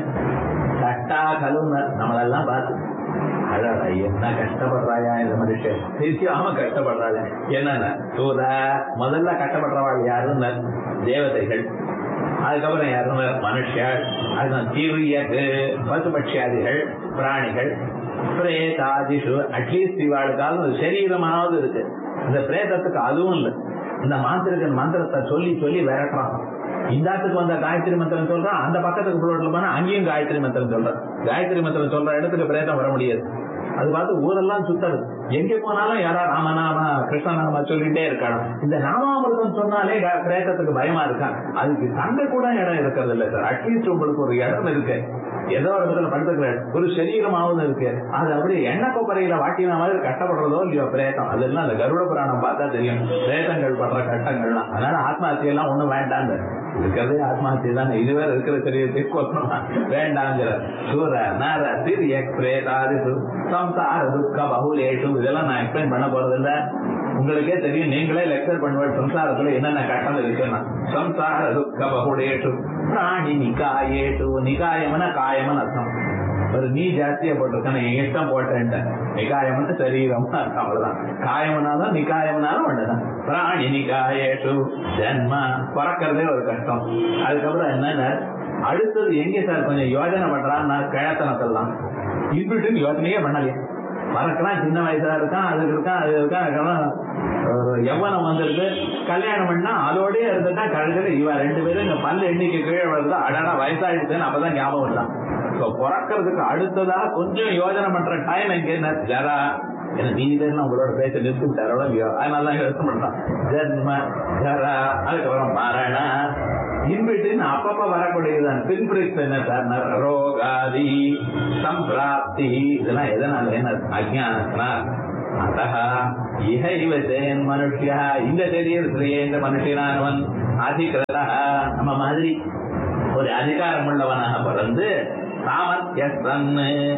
கட்டாக்கலும் நம்மளெல்லாம் பார்த்து அழகா என்ன கஷ்டப்படுறாயா இந்த மனுஷன் நிச்சயமா கஷ்டப்படுறாங்க என்னன்னா சூதா முதல்ல கஷ்டப்படுறவாள் யாருன்னு தேவதைகள் அதுக்கப்புறம் யாருன்னு மனுஷர் அதுதான் தீவியக்கு பசுபட்சியாதிகள் பிராணிகள் பிரேதாதிஷு அட்லீஸ்ட் இவாளுக்காலும் சரீரமாவது இருக்கு இந்த பிரேதத்துக்கு அதுவும் இல்லை இந்த மாந்திரிகன் மந்திரத்தை சொல்லி சொல்லி விரட்டுறான் இந்தாத்துக்கு வந்த காயத்ரி மந்திரம் சொல்றான் அந்த பக்கத்துக்கு புரோட்ல போனா அங்கேயும் காயத்ரி மந்திரம் சொல்றான் காயத்ரி மந்திரம் சொல்ற இடத்துக்கு பிரேதம் வர முடியாது அது பார்த்து ஊரெல்லாம் சுத்தது எங்க போனாலும் யாரா ராமநாம கிருஷ்ணநாம சொல்லிட்டே இருக்காங்க இந்த நாமாமிர்தம் சொன்னாலே க- பிரேதத்துக்கு பயமா இருக்கா அதுக்கு சண்டை கூட இடம் இருக்கிறது இல்ல சார் அட்லீஸ்ட் உங்களுக்கு ஒரு இடம் இருக்கு ஏதோ ஒரு இடத்துல படுத்துக்கிற ஒரு சரீரமாவது இருக்கு அது அப்படியே எண்ணெய் கொப்பரையில வாட்டின மாதிரி கஷ்டப்படுறதோ இல்லையோ பிரேதம் அதெல்லாம் அந்த கருட புராணம் பார்த்தா தெரியும் பிரேதங்கள் படுற கட்டங்கள்லாம் அதனால ஆத்மஹத்தியம் எல்லாம் ஒண்ணும் வேண்டாங்க இருக்கிறதே ஆத்மஹத்தியை தானே இதுவே இருக்கிற சரீரத்தை கொல்லணும் வேண்டாங்கிற சூர நர சிறிய பிரேதாதி சு- சம்சார துக்க பகுலேஷு இதெல்லாம் நான் எக்ஸ்பிளைன் பண்ண போறது இல்ல உங்களுக்கே தெரியும் நீங்களே லெக்சர் பண்ணுவேன் சம்சாரத்துல என்னென்ன கட்டம் இருக்குன்னா சம்சார துக்க பகுலேஷு பிராணி நிகாயேஷு நிகாயம்னா காயம்னு அர்த்தம் ஒரு நீ ஜாஸ்தியா போட்டிருக்கேன் என் இஷ்டம் போட்டேன்ட்ட நிகாயம்னு சரீரம் அர்த்தம் அவ்வளவுதான் காயம்னாலும் நிகாயம்னாலும் ஒண்ணுதான் பிராணி நிகாயேஷு ஜன்ம பிறக்கிறதே ஒரு கஷ்டம் அதுக்கப்புறம் என்னன்னா அடுத்தது எங்க சார் கொஞ்சம் யோஜனை பண்றான்னா கிழத்தனத்தெல்லாம் இன்பிட்டு யோசனையே பண்ணலையே மறக்கலாம் சின்ன வயசா இருக்கான் அதுக்கு இருக்கான் அது இருக்கான் அதுக்கெல்லாம் ஒரு யவனம் வந்திருக்கு கல்யாணம் பண்ணா அதோடய இருந்துட்டா கழுத்துல இவ ரெண்டு பேரும் இந்த பல்லு எண்ணிக்கை கீழே வருது அடடா வயசாயிடுச்சுன்னு அப்பதான் ஞாபகம் வரலாம் இப்போ பிறக்கிறதுக்கு அடுத்ததா கொஞ்சம் யோஜனை பண்ற டைம் எங்க என்ன ஜரா ஏன்னா நீ தான் உங்களோட பேச நிறுத்திட்டாரோ இல்லையோ அதனாலதான் யோசனை பண்றான் ஜன்ம ஜரா அதுக்கப்புறம் மரண இன்பிட்டு அப்பப்ப வரக்கூடியதுதான் பின்பிரிக்ஸ் என்ன சார் ரோகாதி சம்பிராப்தி இதெல்லாம் எதனால என்ன அஜானத்தினா அத்தः இஹ இவ சேன் மனுஷ்யா இந்த சரீரத்திலேயே இந்த மனுஷனானவன் அதிகிருதா நம்ம மாதிரி ஒரு அதிகாரம் உள்ளவனாக பிறந்து சாமர்த்தியஸ்தன்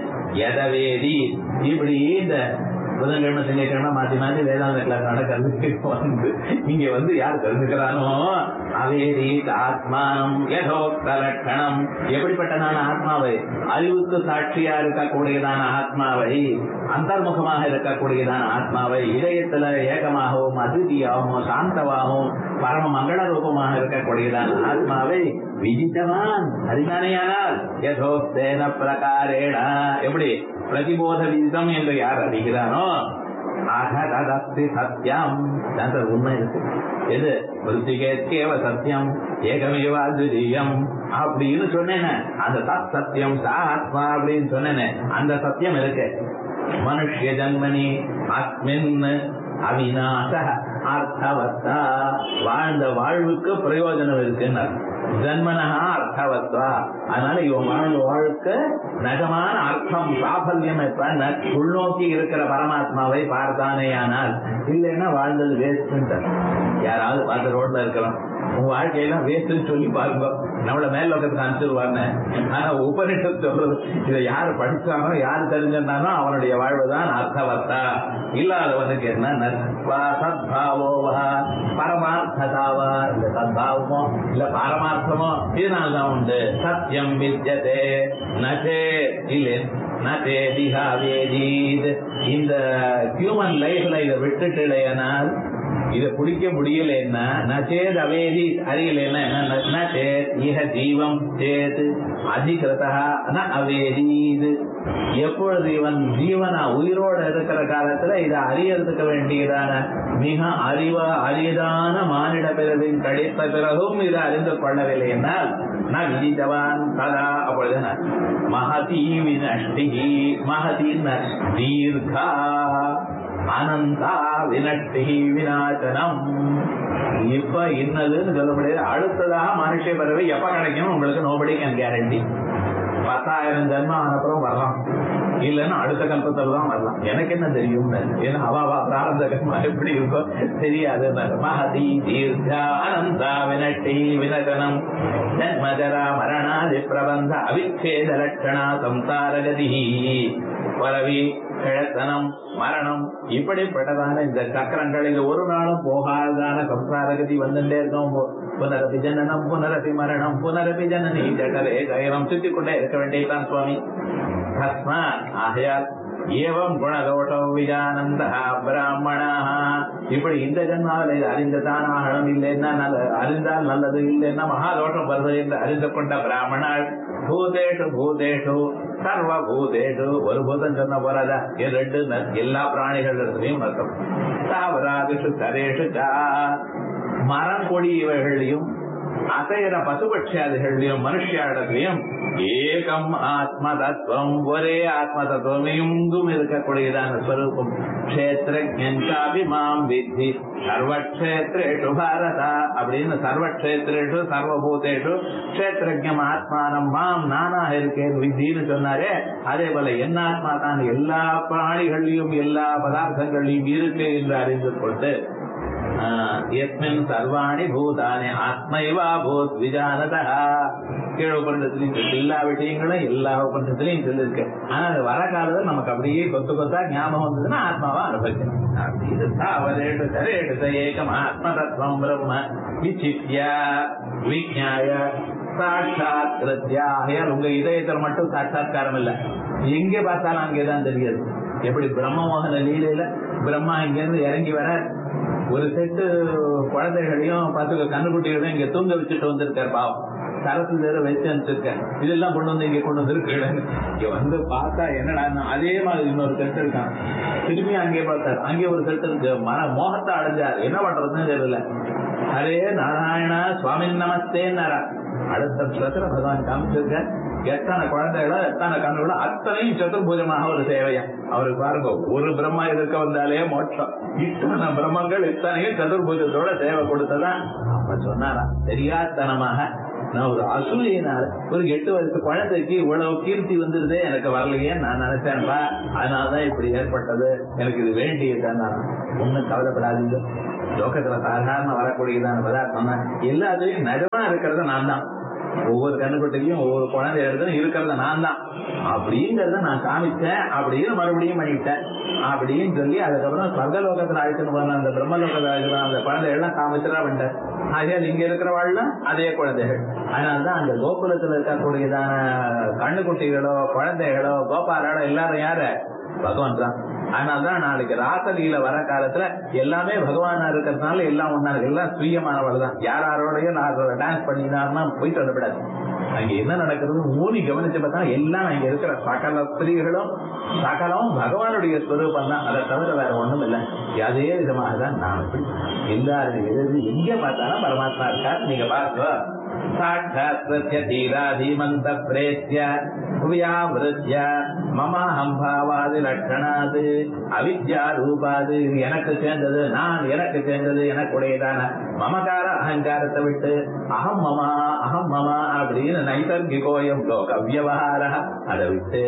எதவேதி இப்படி இந்த புதன்கிழமை திங்கட்கிழமை மாத்தி மாத்தி வேதாந்த கிளாஸ் நடக்கிறது வந்து இங்க வந்து யார் தெரிஞ்சுக்கிறானோ அவேதி ஆத்மானம் யதோக்த லட்சணம் எப்படிப்பட்டதான ஆத்மாவை அறிவுக்கு சாட்சியா இருக்கக்கூடியதான ஆத்மாவை அந்தர்முகமாக இருக்கக்கூடியதான ஆத்மாவை இதயத்துல ஏகமாகவும் அதிதியாகவும் சாந்தமாகவும் பரம மங்கள ரூபமாக இருக்கக்கூடியதான ஆத்மாவை விதித்தவான் அறிஞானையானால் யதோக்தேன பிரகாரேண எப்படி பிரதிபோத விதிதம் என்று யார் அறிகிறானோ ஆக ததஸ்தி சத்தியம் தான் சார் உண்மை இருக்கு எது விருத்திகேத்கேவ சத்தியம் ஏகமேவா துரியம் அப்படின்னு சொன்னேனே அந்த தத் சத்தியம் சா ஆத்மா அப்படின்னு சொன்னேனே அந்த சத்தியம் இருக்கு மனுஷ்ய ஜன்மனி அஸ்மின் அவிநாச அர்த்தவத்தா வாழ்ந்த வாழ்வுக்கு பிரயோஜனம் இருக்குன்னு ஜன்மனஹா அர்த்தவத்வா அதனால இவன் வாழ்ந்த வாழ்க்கை நகமான அர்த்தம் சாஃபல்யம் எப்ப உள்நோக்கி இருக்கிற பரமாத்மாவை பார்த்தானேயானால் இல்லைன்னா வாழ்ந்தது வேஸ்ட் யாராவது பார்த்து ரோட்ல இருக்கலாம் உன் வாழ்க்கையெல்லாம் வேஸ்ட்னு சொல்லி பாருங்க நம்மள மேல் லோகத்துக்கு அனுப்பிச்சிருவாங்க ஆனா உபனிஷத் சொல்றது இதை யாரு படிச்சானோ யாரு தெரிஞ்சிருந்தானோ அவனுடைய வாழ்வுதான் அர்த்தவர்த்தா இல்லாதவனுக்கு என்ன சத்பாவோவா பரமார்த்ததாவா இல்ல சத்பாவமோ இல்ல பரமார்த்தமோ இதனால்தான் உண்டு சத்தியம் வித்தியதே நச்சே இல்லை நச்சே திகா வேதீத் இந்த ஹியூமன் லைஃப்ல இதை விட்டுட்டு இல்லையானால் இதை பிடிக்க முடியலன்னா நச்சேத் அவேதி அறியலன்னா என்ன நச்சேத் இஹ ஜீவம் சேத் அதிகிருதா ந அவேதீது எப்பொழுது இவன் ஜீவனா உயிரோட இருக்கிற காலத்துல இதை அறியறதுக்கு வேண்டியதான மிக அறிவா அரியதான மானிட பிறவின் கிடைத்த பிறகும் இதை அறிந்து கொள்ளவில்லை என்றால் நான் விதித்தவான் ததா அப்பொழுது மகதி வினஷ்டி மகதின் தீர்கா அனந்தா வினட்டி வினாசனம் இப்ப இன்னதுன்னு சொல்ல முடியாது அடுத்ததாக மனுஷ பிறவை எப்ப கிடைக்கும் உங்களுக்கு நோபடி கேன் கேரண்டி பத்தாயிரம் ஜென்மம் அனுப்புறம் வரலாம் இல்லைன்னா அடுத்த கல்பத்தில் தான் வரலாம் எனக்கு என்ன தெரியும் ஏன்னா அவாவா பிராரந்த கர்மா எப்படி இருக்கோ தெரியாது மகதி தீர்க்கா அனந்தா வினட்டி வினகனம் ஜன்மஜரா மரணாதி பிரபந்த அவிச்சேத லட்சணா சம்சாரகதி பரவி கிழத்தனம் மரணம் இப்படிப்பட்டதான இந்த சக்கரங்களில் ஒரு நாளும் போகாததான சம்சாரகதி வந்துட்டே இருக்கும் புனரபி ஜனனம் புனரபி மரணம் புனரபி ஜனனி ஜடரே கயனம் சுத்தி கொண்டே இருக்க வேண்டியதான் சுவாமி தஸ்மாத் ஆகையால் ஏவம் குணதோஷோ விஜானந்த பிராமணா இப்படி இந்த ஜன்மாவில் இது அறிந்ததான் ஆகணும் இல்லைன்னா நல்ல அறிந்தால் நல்லது இல்லைன்னா மகாதோஷம் வருது என்று அறிந்து கொண்ட பிராமணாள் பூதேஷு பூதேஷு சர்வ பூதேஷு ஒரு பூதம் சொன்ன போறாதா இது ரெண்டு ந- எல்லா பிராணிகள் இடத்துலையும் அர்த்தம் தாவராதிஷு தரேஷு சா மரம் கொடி இவைகளையும் அசைகிற பசுபட்சியாதிகளையும் மனுஷியாடத்திலையும் ஏகம் ஆத்ம தத்துவம் ஒரே ஆத்ம தத்துவம் எங்கும் இருக்கக்கூடியதான ஸ்வரூபம் கஷேத்திரஜாபி மாம் வித்தி சர்வக்ஷேத்ரேஷு பாரதா அப்படின்னு சர்வக்ஷேத்ரேஷு சர்வபூதேஷு கஷேத்திரஜம் ஆத்மானம் மாம் நானா இருக்கேன் வித்தின்னு சொன்னாரே அதே போல என் ஆத்மா தான் எல்லா பிராணிகளையும் எல்லா பதார்த்தங்களையும் இருக்கு என்று அறிந்து கொண்டு எஸ்மின் சர்வாணி பூதானி ஆத்மைவா பூத் விஜானதா கீழ உபநிடத்திலையும் சொல்லி எல்லா விஷயங்களும் எல்லா உபநிடத்திலையும் சொல்லிருக்கு ஆனா அது வர காலத்துல நமக்கு அப்படியே கொத்து கொத்தா ஞாபகம் வந்ததுன்னா ஆத்மாவா அனுபவிக்கணும் இது தாவரேடு தரேடு ச ஏகம் ஆத்ம தத்துவம் பிரம்ம விசித்ய விஜாய சாட்சாத் கிருத்யா ஆகையால் உங்க இதயத்துல மட்டும் சாட்சாத்காரம் இல்ல எங்க பார்த்தாலும் அங்கேதான் தெரியாது எப்படி பிரம்மமோகன லீலையில பிரம்மா இங்க இருந்து இறங்கி வர ஒரு செட்டு குழந்தைகளையும் பத்து கண்ணுக்குட்டிகளையும் இங்க தூங்க வச்சுட்டு வந்திருக்காரு பாவம் சரசு வேற வச்சு அனுப்பிச்சிருக்கேன் இதெல்லாம் கொண்டு வந்து இங்க கொண்டு வந்திருக்கு இங்க வந்து பார்த்தா என்னடா அதே மாதிரி இன்னொரு செட்டு இருக்கான் திரும்பி அங்கே பார்த்தாரு அங்கே ஒரு செட்டு இருக்கு மன மோகத்தை அடைஞ்சார் என்ன பண்றதுன்னு தெரியல ஹரே நாராயணா சுவாமி நமஸ்தேன்னாரா அடுத்த ஸ்லோகத்துல பகவான் காமிச்சிருக்க எத்தனை குழந்தைகளோ எத்தனை கண்ணுகளோ அத்தனையும் சதுர்பூஜமாக ஒரு சேவையா அவருக்கு பாருங்க ஒரு பிரம்மா எதிர்க்க வந்தாலே மோட்சம் இத்தனை பிரம்மங்கள் இத்தனையும் சதுர்பூஜத்தோட சேவை கொடுத்ததான் அப்ப சொன்னாரா தெரியாதனமாக நான் ஒரு அசூயினால ஒரு எட்டு வயசு குழந்தைக்கு இவ்வளவு கீர்த்தி வந்துருதே எனக்கு வரலையே நான் நினைச்சேன்ப்பா அதனாலதான் இப்படி ஏற்பட்டது எனக்கு இது வேண்டியதுதான் ஒண்ணும் கவலைப்படாதீங்க லோகத்துல சாதாரண வரக்கூடியதான பதார்த்தம் தான் எல்லாத்துலயும் நிஜமா இருக்கிறது நான் தான் ஒவ்வொரு கண்ணுக்குட்டிலையும் ஒவ்வொரு குழந்தை இடத்துல இருக்கிறத நான் தான் அப்படிங்கறத நான் காமிச்சேன் அப்படின்னு மறுபடியும் பண்ணிட்டேன் அப்படின்னு சொல்லி அதுக்கப்புறம் ஸ்வர்கலோகத்துல அழைச்சுன்னு போன அந்த பிரம்மலோகத்துல அழைச்சுன அந்த குழந்தைகள்லாம் காமிச்சுதான் பண்ணிட்டேன் ஆகையால் இங்க இருக்கிறவாள்லாம் அதே குழந்தைகள் அதனாலதான் அந்த கோகுலத்துல இருக்கக்கூடியதான கண்ணுக்குட்டிகளோ குழந்தைகளோ கோபாலோ எல்லாரும் யாரு பகவான் தான் அதனாலதான் நாளைக்கு ராசலியில வர காலத்துல எல்லாமே பகவானா இருக்கிறதுனால எல்லாம் ஒன்னா இருக்கு எல்லாம் சுயமானவள் தான் யார் யாரோடய நான் டான்ஸ் பண்ணினாருன்னா போயிட்டு வந்துவிடாது அங்க என்ன நடக்கிறது ஊனி கவனிச்சு பார்த்தா எல்லாம் அங்க இருக்கிற சகல ஸ்திரீகளும் சகலம் பகவானுடைய ஸ்வரூபம் தான் அதை தவிர வேற ஒண்ணும் இல்லை அதே விதமாக தான் நான் இப்படி எல்லாரும் எது எங்க பார்த்தாலும் பரமாத்மா இருக்கார் நீங்க பாருங்க சாட்சாத்ய தீரா தீமந்த பிரேத்ய வியாவிருத்ய மமாஹம் பாவாது லட்சணாது அவித்யா ரூபாது இது எனக்கு சேர்ந்தது நான் எனக்கு சேர்ந்தது எனக்குடையதான மமகார அகங்காரத்தை விட்டு அகம் மமா அகம் மமா அப்படின்னு நைசர்கிகோயம் லோக வியவகார அதை விட்டு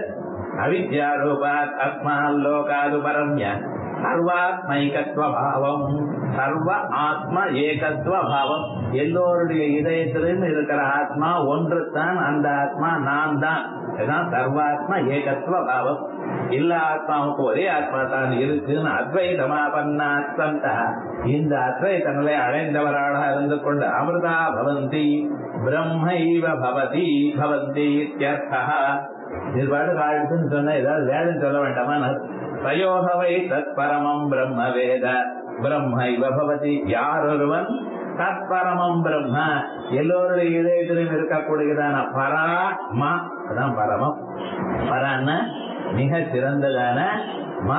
அவித்யா ரூபாத் அஸ்மால் லோகாது பரம்ய சர்வாத்மைகத்துவ பாவம் சர்வ ஆத்ம ஏகத்துவ பாவம் எல்லோருடைய இதயத்திலும் இருக்கிற ஆத்மா ஒன்று தான் அந்த ஆத்மா நான் தான் இதுதான் சர்வாத்ம ஏகத்துவ பாவம் எல்லா ஆத்மாவுக்கு ஒரே ஆத்மா தான் இருக்குன்னு அத்வைதமாபன்னாத்மந்த இந்த அத்வைதங்களை அடைந்தவராக இருந்து கொண்டு அமிர்தா பவந்தி பிரம்மைவ பவதி பவந்தி இத்தியர்த்தா இது பாட்டு ஆயிடுச்சுன்னு சொன்னா ஏதாவது வேதம் சொல்ல வேண்டாமா தயோகவை தத் பரமம் பிரம்ம வேத பிரம்மைவ பவதி யார் ஒருவன் தத் பரமம் பிரம்ம எல்லோருடைய இதயத்திலும் இருக்கக்கூடியதான பரா மா அதான் பரமம் பரான்னா மிக சிறந்ததான மா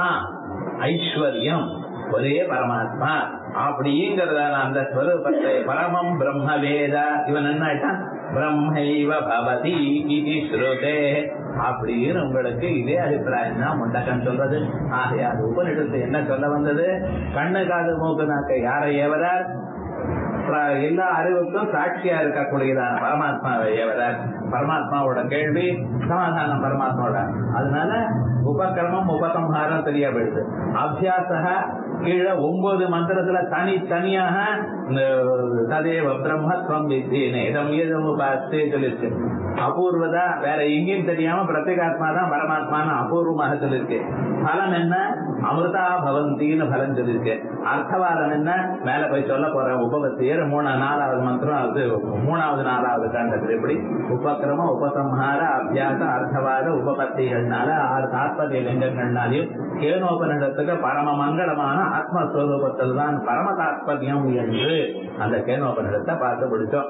ஐஸ்வர்யம் ஒரே பரமாத்மா அப்படிங்கிறதான அந்த ஸ்வரூபத்தை பரமம் பிரம்ம வேத இவன் என்ன ஆயிட்டான் பிரம்மைவ பவதி இது ஸ்ருதே அப்படின்னு உங்களுக்கு இதே அபிப்பிராயம் தான் முண்டக்கன் சொல்றது ஆகையால் உபனிடத்து என்ன சொல்ல வந்தது கண்ணு காது மூக்கு நாக்க யாரை ஏவரார் பிர- எல்லா அறிவுக்கும் சாட்சியா இருக்கக்கூடியதான பரமாத்மாவை ஏவரார் பரமாத்மாவோட கேள்வி சமாதானம் பரமாத்மாவோட அதனால உபக்கிரமம் உபசம்ஹாரம் சரியா போயிடுது அபியாசக கீழே ஒன்பது மந்திரத்துல தனி தனியாக இந்த ததேவ பிரம்மத்வம் வித்தி நேதம் ஏதம் உபாஸ்தே சொல்லிருக்கு அபூர்வதா வேற எங்கேயும் தெரியாம பிரத்யேகாத்மா தான் பரமாத்மான்னு அபூர்வமாக சொல்லிருக்கு பலம் என்ன அமிர்தா பவந்தின்னு பலன் சொல்லிருக்கு அர்த்தவாதம் என்ன மேல போய் சொல்ல போற உபபத்தியர் மூணு நாலாவது மந்திரம் அது மூணாவது நாலாவது காண்டத்தில் எப்படி உபக்கிரம உபசம்ஹார அபியாச அர்த்தவாத உபபத்திகள்னால ஆறு தாத்பரிய லிங்கங்கள்னாலையும் கேனோபனிடத்துக்கு பரம மங்களமான ஆத்மஸ்வரூபத்தில் தான் பரம தாத்பரியம் என்று அந்த கேனோபனிடத்தை பார்த்து பிடிச்சோம்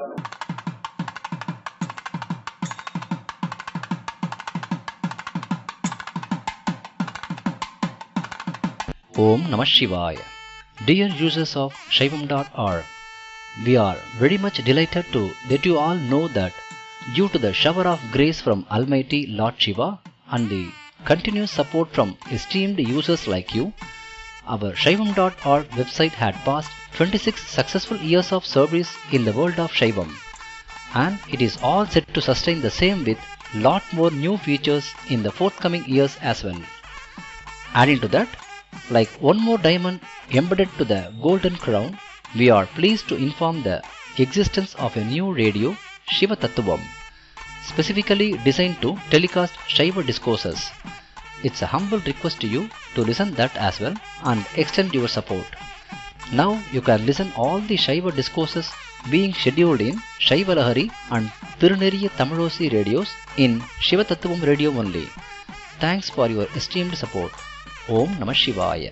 Om Namah Shivaya. Dear users of Shaivam.org, we are very much delighted to let you all know that due to the shower of grace from Almighty Lord Shiva and the continuous support from esteemed users like you, our Shaivam.org website had passed 26 successful years of service in the world of Shaivam and it is all set to sustain the same with lot more new features in the forthcoming years as well. Adding to that, like one more diamond embedded to the golden crown, we are pleased to inform the existence of a new radio, Shiva Tattvam, specifically designed to telecast Shiva discourses. It's a humble request to you to listen that as well and extend your support. Now you can listen all the Shiva discourses being scheduled in Shiva Lahari and Tiruneriya Tamilosi radios in Shiva Tattvam radio only. Thanks for your esteemed support. ஓம் நம சிவாய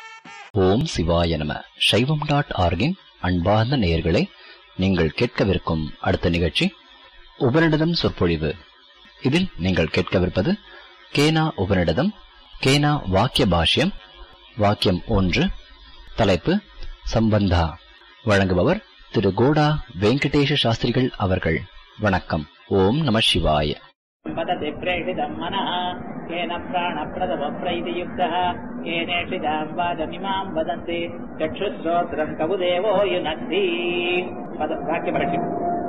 ஓம் சிவாய நம சைவம் dot ஆர்கின் அன்பார்ந்த நேயர்களே நீங்கள் கேட்கவிருக்கும் அடுத்த நிகழ்ச்சி உபனிடதம் சொற்பொழிவு இதில் நீங்கள் கேட்கவிருப்பது கேனா உபனிடதம் கேனா வாக்கிய பாஷ்யம் வாக்கியம் ஒன்று தலைப்பு சம்பந்தா வழங்குபவர் திரு கோடா வெங்கடேஷ சாஸ்திரிகள் அவர்கள் வணக்கம் ஓம் நம சிவாய पतति प्रेषितम् मनः केन प्राणप्रदमप्रैतियुक्तः केनेषिताम् वाचमिमाम् वदन्ति चक्षुश्रोत्रम् कबुदेवो युनक्ति पद वाक्यभाष्यम्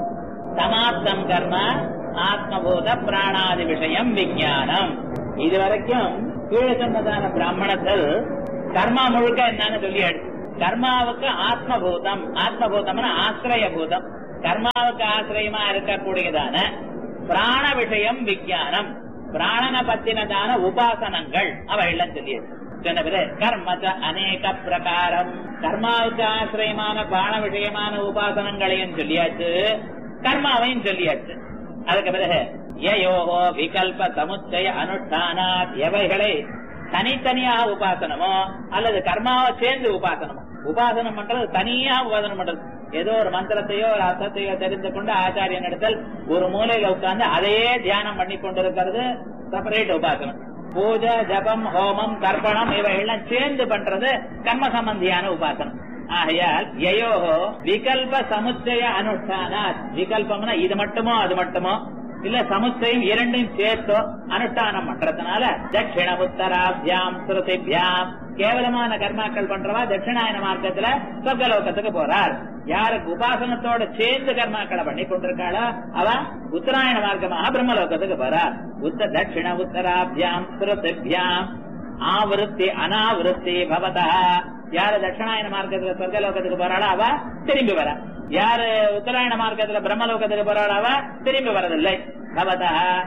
சமாப்தம் கர்ம ஆத்மபூத பிராணாதி விஷயம் விஞ்ஞானம் இதுவரைக்கும் கீழே சொன்னதான பிராமணத்தில் கர்மா முழுக்க என்னன்னு சொல்லியாடு கர்மாவுக்கு ஆத்மபூதம் ஆத்மபூதம்னு ஆசிரிய பூதம் கர்மாவுக்கு ஆசிரியமா இருக்கக்கூடியதான பிராண விஷயம் விஞ்ஞானம் பிராணனை பத்தினதான உபாசனங்கள் அவையெல்லாம் சொல்லியது சொன்ன பிறகு கர்மச்ச அநேக பிரகாரம் கர்மாவுக்கு ஆசிரியமான பிராண விஷயமான உபாசனங்களையும் சொல்லியாச்சு கர்மாவையும் சொல்லியாச்சு அதுக்கு பிறகு யயோகோ விகல்ப சமுச்சய அனுஷ்டானாத் எவைகளை தனித்தனியாக உபாசனமோ அல்லது கர்மாவை சேர்ந்து உபாசனமோ உபாசனம் பண்றது தனியா உபாசனம் பண்றது ஏதோ ஒரு மந்திரத்தையோ ஒரு அர்த்தத்தையோ தெரிந்து கொண்டு ஆச்சாரியன் இடத்தில் ஒரு மூலையில உட்கார்ந்து அதையே தியானம் பண்ணி கொண்டிருக்கிறது செப்பரேட் உபாசனம் பூஜை ஜபம் ஹோமம் தர்ப்பணம் இவைகள்லாம் சேர்ந்து பண்றது கர்ம சம்பந்தியான உபாசனம் ஆகையால் யயோகோ விகல்ப சமுச்சய அனுஷ்டானாத் விகல்பம்னா இது மட்டுமோ அது மட்டுமோ இல்ல சமுச்சயம் இரண்டையும் சேர்த்தோ அனுஷ்டானம் பண்றதுனால தட்சிண உத்தராபியாம் ஸ்ருதிபியாம் கேவலமான கர்மாக்கள் பண்றவா தட்சிணாயன மார்க்கத்துல சொர்க்கலோகத்துக்கு போறார் யாருக்கு உபாசனத்தோட சேர்ந்து கர்மாக்களை பண்ணி கொண்டிருக்காளோ அவ உத்தராயண மார்க்கமாக பிரம்மலோகத்துக்கு போறார் உத்த தட்சிண உத்தராபியாம் ஸ்ருதிபியாம் ஆவருத்தி அனாவிருத்தி பவதா யாரு தட்சிணாயன மார்க்கத்துல சொர்க்கலோகத்துக்கு போறாளோ அவ திரும்பி வர யாரு உத்தராயண மார்க்கத்துல பிரம்மலோகத்துக்கு போறாளோ அவ திரும்பி வரதில்லை பவதா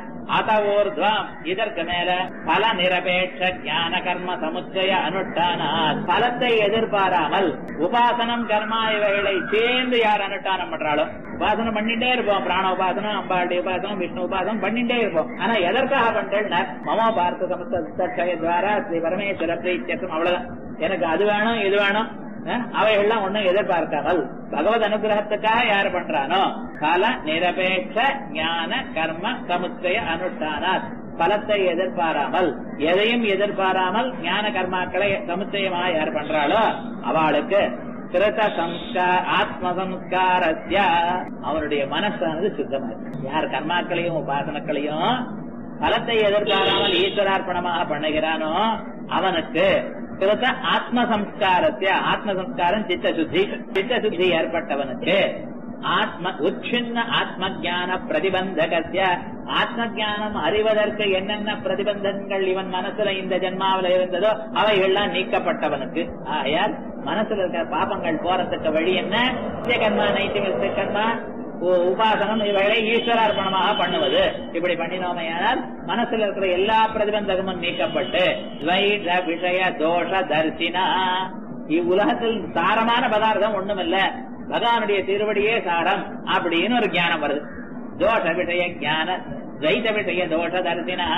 அதவோர்துவம் இதற்கு மேல பல நிரபேட்ச ஞான கர்ம சமுச்சய அனுஷ்டானாத் பலத்தை எதிர்பாராமல் உபாசனம் கர்மா இவைகளை சேர்ந்து யார் அனுஷ்டானம் பண்றாளோ உபாசனம் பண்ணிட்டே இருப்போம் பிராண உபாசனம் அம்பாளுடைய உபாசனம் விஷ்ணு உபாசனம் பண்ணிட்டே இருப்போம் ஆனா எதற்காக பண்றேன்னா மமோ பார்த்த சமஸ்தய துவாரா ஸ்ரீ பரமேஸ்வர பிரீத்தியம் அவ்வளவுதான் எனக்கு அது வேணும் இது வேணும் அஹ், அவைகள்லாம் ஒண்ணும் எதிர்பார்க்காமல் பகவத் அனுகிரகத்துக்காக யார் பண்றானோ பல நிரபேட்ச ஞான கர்ம சமுச்சய அனுஷ்டானாத் பலத்தை எதிர்பாராமல் எதையும் எதிர்பாராமல் ஞான கர்மாக்களை சமுச்சயமாக யார் பண்றாளோ அவளுக்கு கிருத சம்ஸ்கார ஆத்ம சம்ஸ்காரஸ்ய அவனுடைய மனசானது சுத்தமா இருக்கு. யார் கர்மாக்களையும் உபாசனங்களையும் பலத்தை எதிர்பாராமல் ஈஸ்வரார்ப்பணமாக பண்ணுகிறானோ அவனுக்கு கிருத ஆத்ம சம்ஸ்காரத்திய ஆத்ம சம்ஸ்காரம் சித்தசுத்தி சித்தசுத்தி ஏற்பட்டவனுக்கு ஆத்ம உச்சின்ன ஆத்ம ஜான பிரதிபந்தகத்திய ஆத்ம ஜானம் அறிவதற்கு என்னென்ன பிரதிபந்தங்கள் இவன் மனசுல இந்த ஜென்மாவில இருந்ததோ அவைகள்லாம் நீக்கப்பட்டவனுக்கு ஆகையால் மனசுல இருக்கிற பாபங்கள் போறதுக்கு வழி என்ன கர்மா நைத்திக கர்மா உ- உபாசனம் இவைகளை ஈஸ்வரார்ப்பணமாக பண்ணுவது இப்படி பண்ணினோமையானால் மனசுல இருக்கிற எல்லா பிரதிபந்தகமும் நீக்கப்பட்டு துவைத விஷய தோஷ தரிசினா இவ்வுலகத்தில் சாரமான பதார்த்தம் ஒண்ணுமில்ல பகவானுடைய திருவடியே சாரம் அப்படின்னு ஒரு ஞானம் வருது தோஷ விஷய ஞான துவைத விஷய தோஷ தரிசினா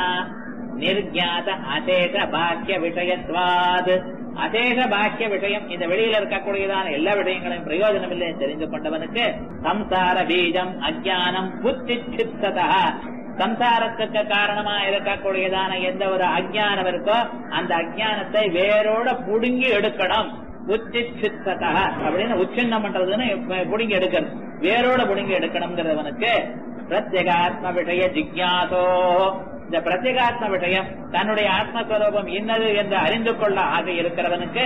நிர்ஞாத அசேஷ பாக்கிய விஷயத்வாது அசேஷ பாக்கிய விஷயம் இந்த வெளியில இருக்கக்கூடியதான எல்லா விஷயங்களையும் பிரயோஜனம் இல்லை தெரிந்து கொண்டவனுக்கு சம்சார பீஜம் அஜானம் புத்தி சித்ததா சம்சாரத்துக்கு காரணமா இருக்கக்கூடியதான எந்த ஒரு அஜானம் இருக்கோ அந்த அஜானத்தை வேரோட புடுங்கி எடுக்கணும் உச்சி சித்ததா அப்படின்னு உச்சின்னம் பண்றதுன்னு புடுங்கி எடுக்கணும் வேரோட புடுங்கி எடுக்கணுங்கிறவனுக்கு பிரத்யேகாத்ம விஷய ஜிக்யாசோ இந்த பிரத்யேகாத்ம விஷயம் தன்னுடைய ஆத்மஸ்வரூபம் இன்னது என்று அறிந்து கொள்ள ஆக இருக்கிறவனுக்கு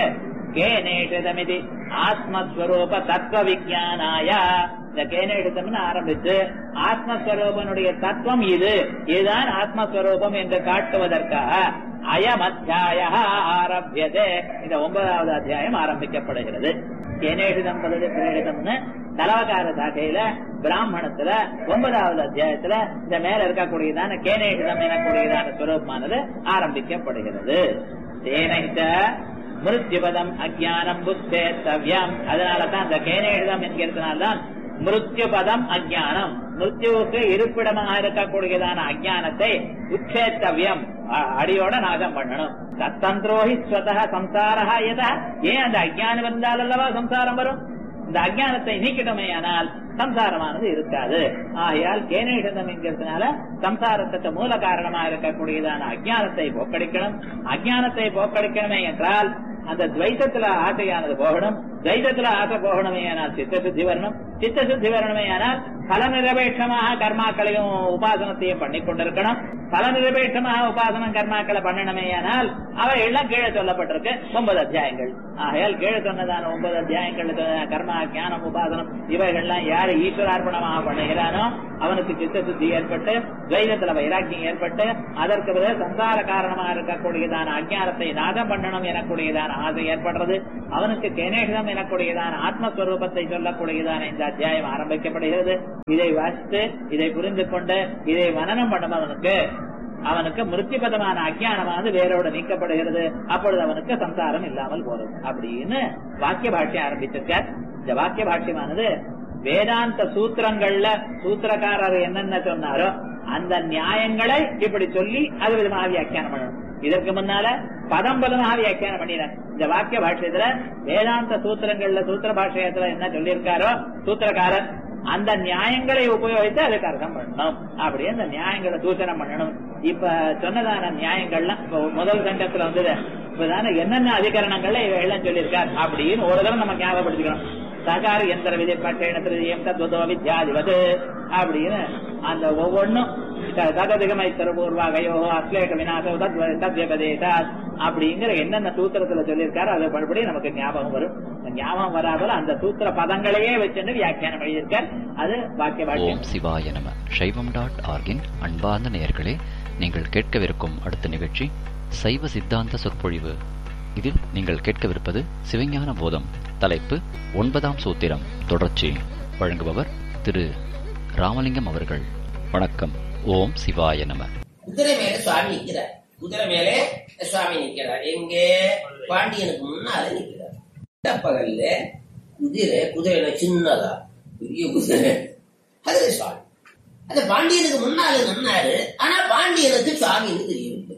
கேனேஷதமிதி ஆத்மஸ்வரூப தத்துவ விஜயானாய இந்த கேனேஷதம்னு ஆரம்பிச்சு ஆத்மஸ்வரூபனுடைய தத்துவம் இது இதுதான் ஆத்மஸ்வரூபம் என்று காட்டுவதற்காக அயம் அத்தியாய ஆரம்பியதே இந்த ஒன்பதாவது அத்தியாயம் ஆரம்பிக்கப்படுகிறது கேனேஷிதம் பதவி பிரேஷிதம்னு தலவகார சாக்கையில பிராமணத்துல ஒன்பதாவது அத்தியாயத்துல இந்த மேல இருக்கக்கூடியதான கேனேஷிதம் எனக்கூடியதான சுரூபமானது ஆரம்பிக்கப்படுகிறது தேனைத்த மிருத்யுபதம் அஜானம் புத்தேத்தவ்யம் அதனாலதான் இந்த கேனேஷிதம் என்கிறதுனால்தான் மிருத்யுபதம் அஜானம் மிருத்யுவுக்கு இருப்பிடமாக இருக்கக்கூடியதான அஜானத்தை உச்சேத்தவ்யம் அ- அடியோட நாசம் பண்ணணும் தத்தந்திரோஹி ஸ்வதः சம்சாரா எதா ஏன் அந்த அஜானம் இருந்தால் அல்லவா சம்சாரம் வரும் இந்த அஜானத்தை நீக்கிட்டமையானால் சம்சாரமானது இருக்காது ஆகையால் கேனேஷதம் என்கிறதுனால சம்சாரத்துக்கு மூல காரணமா இருக்கக்கூடியதான அஜானத்தை போக்கடிக்கணும் அஜானத்தை போக்கடிக்கணுமே என்றால் அந்த துவைத்தத்துல ஆசையானது போகணும் துவைத்தத்துல ஆசை போகணுமே ஆனால் சித்த சுத்தி வரணும் சித்த சுத்தி வரணுமே ஆனால் பல நிரபேட்சமாக கர்மாக்களையும் உபாசனத்தையும் பண்ணி கொண்டிருக்கணும் பல நிரபேட்சமாக உபாசனம் கர்மாக்களை பண்ணணுமே ஆனால் அவை எல்லாம் கீழே சொல்லப்பட்டிருக்கு ஒன்பது அத்தியாயங்கள் ஆகையால் கீழே சொன்னதான ஒன்பது அத்தியாயங்கள் சொன்ன கர்மா ஞானம் உபாசனம் இவைகள்லாம் யாரு ஈஸ்வரார்ப்பணமாக பண்ணுகிறானோ அவனுக்கு சித்த சுத்தி ஏற்பட்டு துவைதத்துல வைராக்கியம் ஏற்பட்டு அதற்கு பிறகு சம்சார காரணமாக இருக்கக்கூடியதான அஜானத்தை நாதம் பண்ணணும் எனக்கூடியதான ஆசை ஏற்படுறது அவனுக்கு கேனேஷம் எனக்கூடியதான ஆத்மஸ்வரூபத்தை சொல்லக்கூடியதான இந்த அத்தியாயம் ஆரம்பிக்கப்படுகிறது இதை வாசித்து இதை புரிந்து கொண்டு இதை மனனம் பண்ணுபவனுக்கு அவனுக்கு மிருத்திபதமான அஜானமானது வேரோடு நீக்கப்படுகிறது அப்பொழுது அவனுக்கு சம்சாரம் இல்லாமல் போறது அப்படின்னு வாக்கிய பாஷ்யம் ஆரம்பிச்சிருக்கார் இந்த வாக்கிய பாஷ்யமானது வேதாந்த சூத்திரங்கள்ல சூத்திரக்காரர் என்னென்ன சொன்னாரோ அந்த நியாயங்களை இப்படி சொல்லி அது விதமாக வியாக்கியானம் பண்ணணும் இதற்கு முன்னால பதம் பதமாக வியாக்கியானம் பண்ணினார் இந்த வாக்கிய பாஷ்யத்துல வேதாந்த சூத்திரங்கள்ல சூத்திர பாஷ்யத்துல என்ன சொல்லியிருக்காரோ சூத்திரக்காரர் அந்த நியாயங்களை உபயோகித்து அதுக்கு அர்த்தம் பண்ணணும் அப்படியே அந்த நியாயங்களை சூச்சனம் பண்ணணும் இப்ப சொன்னதான நியாயங்கள்லாம் இப்ப முதல் சங்கத்துல வந்தது இப்பதான என்னென்ன அதிகரணங்கள்ல இவையெல்லாம் சொல்லியிருக்கார் அப்படின்னு ஒரு தடவை நம்ம ஞாபகப்படுத்திக்கணும் சகார எந்திர விதி பட்டேணத்திரியம் தத்வதோ வித்யாதிபது அப்படின்னு அந்த ஒவ்வொன்றும் தகதிகமை தருபூர்வாகையோ அஸ்லேக விநாசோ தத் தத்யபதேசா அப்படிங்கிற என்னென்ன சூத்திரத்துல சொல்லியிருக்காரோ அதை படி நமக்கு ஞாபகம் வரும் அந்த ஞாபகம் வராமல் அந்த சூத்திர பதங்களையே வச்சுட்டு வியாக்கியானம் எழுதியிருக்கார் அது வாக்கிய வாக்கியம் ஓம் சிவாய நம சைவம் டாட் ஆர்கின் அன்பார்ந்த நேயர்களே நீங்கள் கேட்கவிருக்கும் அடுத்த நிகழ்ச்சி சைவ சித்தாந்த சொற்பொழிவு இதில் நீங்கள் கேட்கவிருப்பது சிவஞான போதம் தலைப்பு ஒன்பதாம் சூத்திரம் தொடர்ச்சி வழங்குபவர் திரு ராமலிங்கம் அவர்கள் வணக்கம் ஓம் சிவாய நம குதிரை மேல சுவாமி நிக்கிறார் குதிரை மேலே சுவாமி நிக்கிறார் எங்கே பாண்டியனுக்கு முன்னால நிக்கிறார் இந்த பகல்ல குதிரை குதிரை சின்னதா பெரிய குதிரை அதுல சுவாமி அந்த பாண்டியனுக்கு முன்னால நின்னாரு ஆனா பாண்டியனுக்கு சுவாமின்னு தெரியவில்லை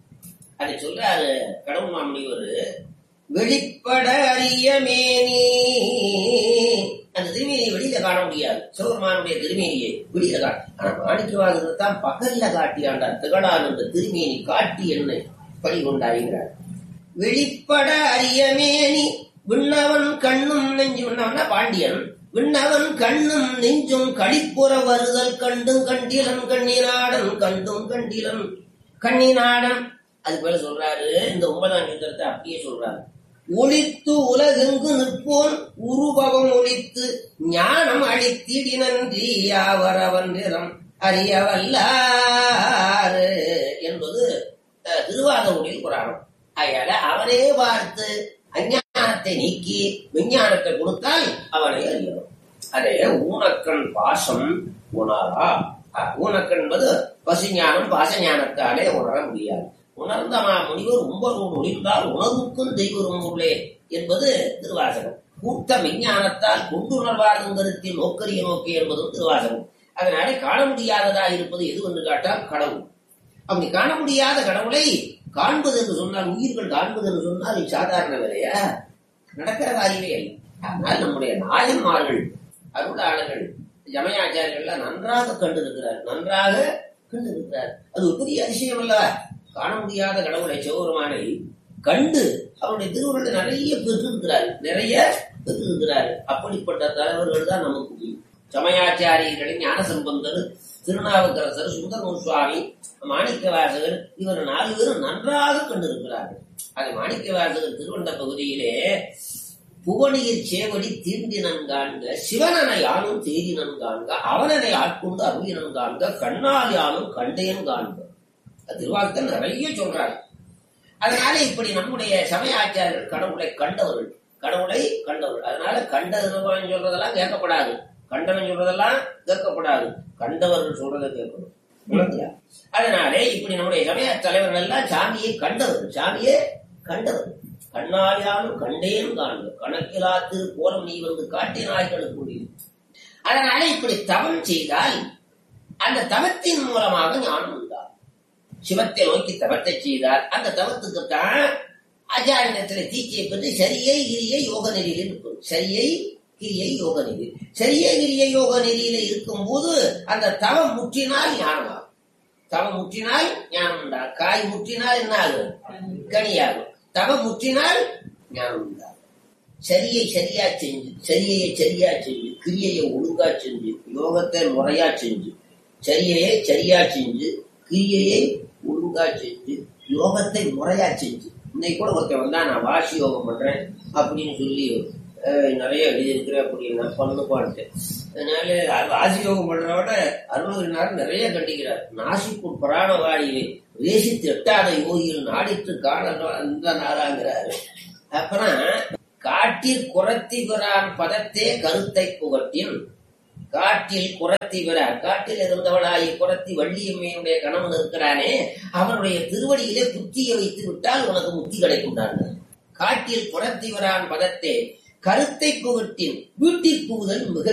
அதை சொல்றாரு கடவுள் மாமணிவர் வெளிப்பட அறிய மேனி அந்த திருமேனியை வெளியில காண முடியாது சிவபெருமானுடைய திருமேனியை வெளியில காட்டு ஆனா மாணிக்கவாக தான் பகல்ல காட்டியாண்டார் திகழான் என்ற திருமேனி காட்டி என்னை பழி கொண்டாடுகிறார் வெளிப்பட அறிய மேனி விண்ணவன் கண்ணும் நெஞ்சு விண்ணவன்னா பாண்டியன் விண்ணவன் கண்ணும் நெஞ்சும் களிப்புற வருதல் கண்டும் கண்டிலன் கண்ணினாடன் கண்டும் கண்டிலன் கண்ணினாடன் அதுக்கு மேல சொல்றாரு இந்த ஒன்பதாம் சூத்திரத்தை அப்படியே சொல்றாரு ஒளித்து உலகெங்கு நிற்போன் உருபவம் ஒளித்து ஞானம் அளித்திடினன்றி யாவரவன் நிறம் அறியவல்லாறு என்பது அஹ், திருவாதமுடியில் புராணம் அதனால அவனே பார்த்து அஞ்ஞானத்தை நீக்கி விஞ்ஞானத்தை கொடுத்தால் அவனை அறியணும் அதே ஊனக்கண் பாசம் உணரா அஹ், ஊனக்கண் என்பது பசுஞானம் பாசஞானத்தாலே உணர முடியாது உணர்ந்தமா முனிவர் உம்பரோடு ஒளிந்தால் உணர்வுக்கும் தெய்வரும் உள்ளே என்பது திருவாசகம் கூட்ட விஞ்ஞானத்தால் கொண்டுணர்வார்கள் கருத்தில் நோக்கரிய நோக்கி என்பதும் திருவாசகம் அதனாலே காண முடியாததா இருப்பது எது என்று கேட்டால் கடவுள் அப்படி காண முடியாத கடவுளை காண்பது என்று சொன்னால் உயிர்கள் காண்பது என்று சொன்னால் இது சாதாரண வேலையா நடக்கிற காரியமே இல்லை ஆனால் நம்முடைய நாயன்மார்கள் அருளாளர்கள் ஜமயாச்சாரியர்கள் நன்றாக கண்டிருக்கிறார் நன்றாக கண்டிருக்கிறார் அது ஒரு பெரிய அதிசயம் அல்லவா காண முடியாத கடவுளை சிவபெருமானை கண்டு அவருடைய திருவுருளை நிறைய பெற்றிருக்கிறார் நிறைய பெற்றிருக்கிறார் அப்படிப்பட்ட தலைவர்கள் தான் நமக்கு உயிர். சமயாச்சாரியர்களின் ஞானசம்பந்தர் திருநாவுக்கரசர் சுந்தரமூர் சுவாமி மாணிக்கவாசகர் இவர் நாலு பேரும் நன்றாக கண்டிருக்கிறார்கள் அது மாணிக்கவாசகர் திருவண்ட பகுதியிலே புவனியில் சேவடி தீண்டினன் காண்க சிவனனை யானும் தேடினன் காண்க அவனனை ஆட்கொண்டு அருளினன் காண்க கண்ணால் யானும் கண்டேன் காண்க அது திருவாக்கத்தில் நிறைய சொல்றாங்க அதனால இப்படி நம்முடைய சமயாச்சாரியர்கள் கடவுளை கண்டவர்கள் கடவுளை கண்டவர்கள் அதனால கண்டவன் சொல்றதெல்லாம் கேட்கப்படாது கண்டவன் சொல்றதெல்லாம் கேட்கப்படாது கண்டவர்கள் சொல்றதை கேட்கணும் புரியுதுங்களா? அதனாலே இப்படி நம்முடைய சமய தலைவர்கள் எல்லாம் சாமியை கண்டவர்கள் சாமியே கண்டவர்கள் கண்ணாலியாலும் கண்டேன் காண்க கணக்கிலா திரு கோலம் நீ வந்து காட்டினாய்களுக்கு முடியும் அதனால இப்படி தவம் செய்தால் அந்த தவத்தின் மூலமாக ஞானம் உண்டாகும் சிவத்தை நோக்கி தவத்தை செய்தால் அந்த தவத்துக்குத்தான் ஆச்சாரியத்துல தீட்சையை பெற்று சரியை கிரியை யோக நெறியில் இருக்கும் சரியை கிரியை யோக நெறி சரியை கிரியை யோக நெறியில இருக்கும் போது அந்த தவம் முற்றினால் ஞானமாகும் தவம் முற்றினால் ஞானம் உண்டாகும் காய் முற்றினால் என்ன ஆகும் கனியாகும் தவம் முற்றினால் ஞானம் உண்டாகும் சரியை சரியா செஞ்சு சரியை சரியா செஞ்சு கிரியையை ஒழுங்கா செஞ்சு யோகத்தை முறையா செஞ்சு சரியை சரியா செஞ்சு கிரியையை ஒழுங்கா செஞ்சு யோகத்தை முறையா செஞ்சு இன்னைக்கு கூட ஒருத்தன் வந்தா நான் வாசி யோகம் பண்றேன் அப்படின்னு சொல்லி அஹ், நிறைய எழுதியிருக்கிறேன் அப்படின்னு நான் பண்ணுப்பான்ட்டேன் அதனால அது வாசி யோகம் பண்றவோட அருணகிரிநாதர் நிறைய கண்டிக்கிறார் நாசிக்குள் புராண வாயிலே வேசித்து எட்டாத யோகியில் நாடித்து காண அந்த நாளாங்கிறாரு அப்புறம் காட்டில் குரத்தி பிறான் பதத்தே கருத்தை புகட்டின் காட்டில் குரத்தி பிறான் காட்டில் இருந்தவளாய் குரத்தி வள்ளியம்மையுடைய கணவன் இருக்கிறானே அவனுடைய திருவடியிலே புத்தியை வைத்து விட்டால் உனக்கு முத்தி கிடைக்கும் காட்டில் குரத்தி பிறான் பதத்தே கருத்தை புகட்டின் வீட்டில் புகுதல் மிக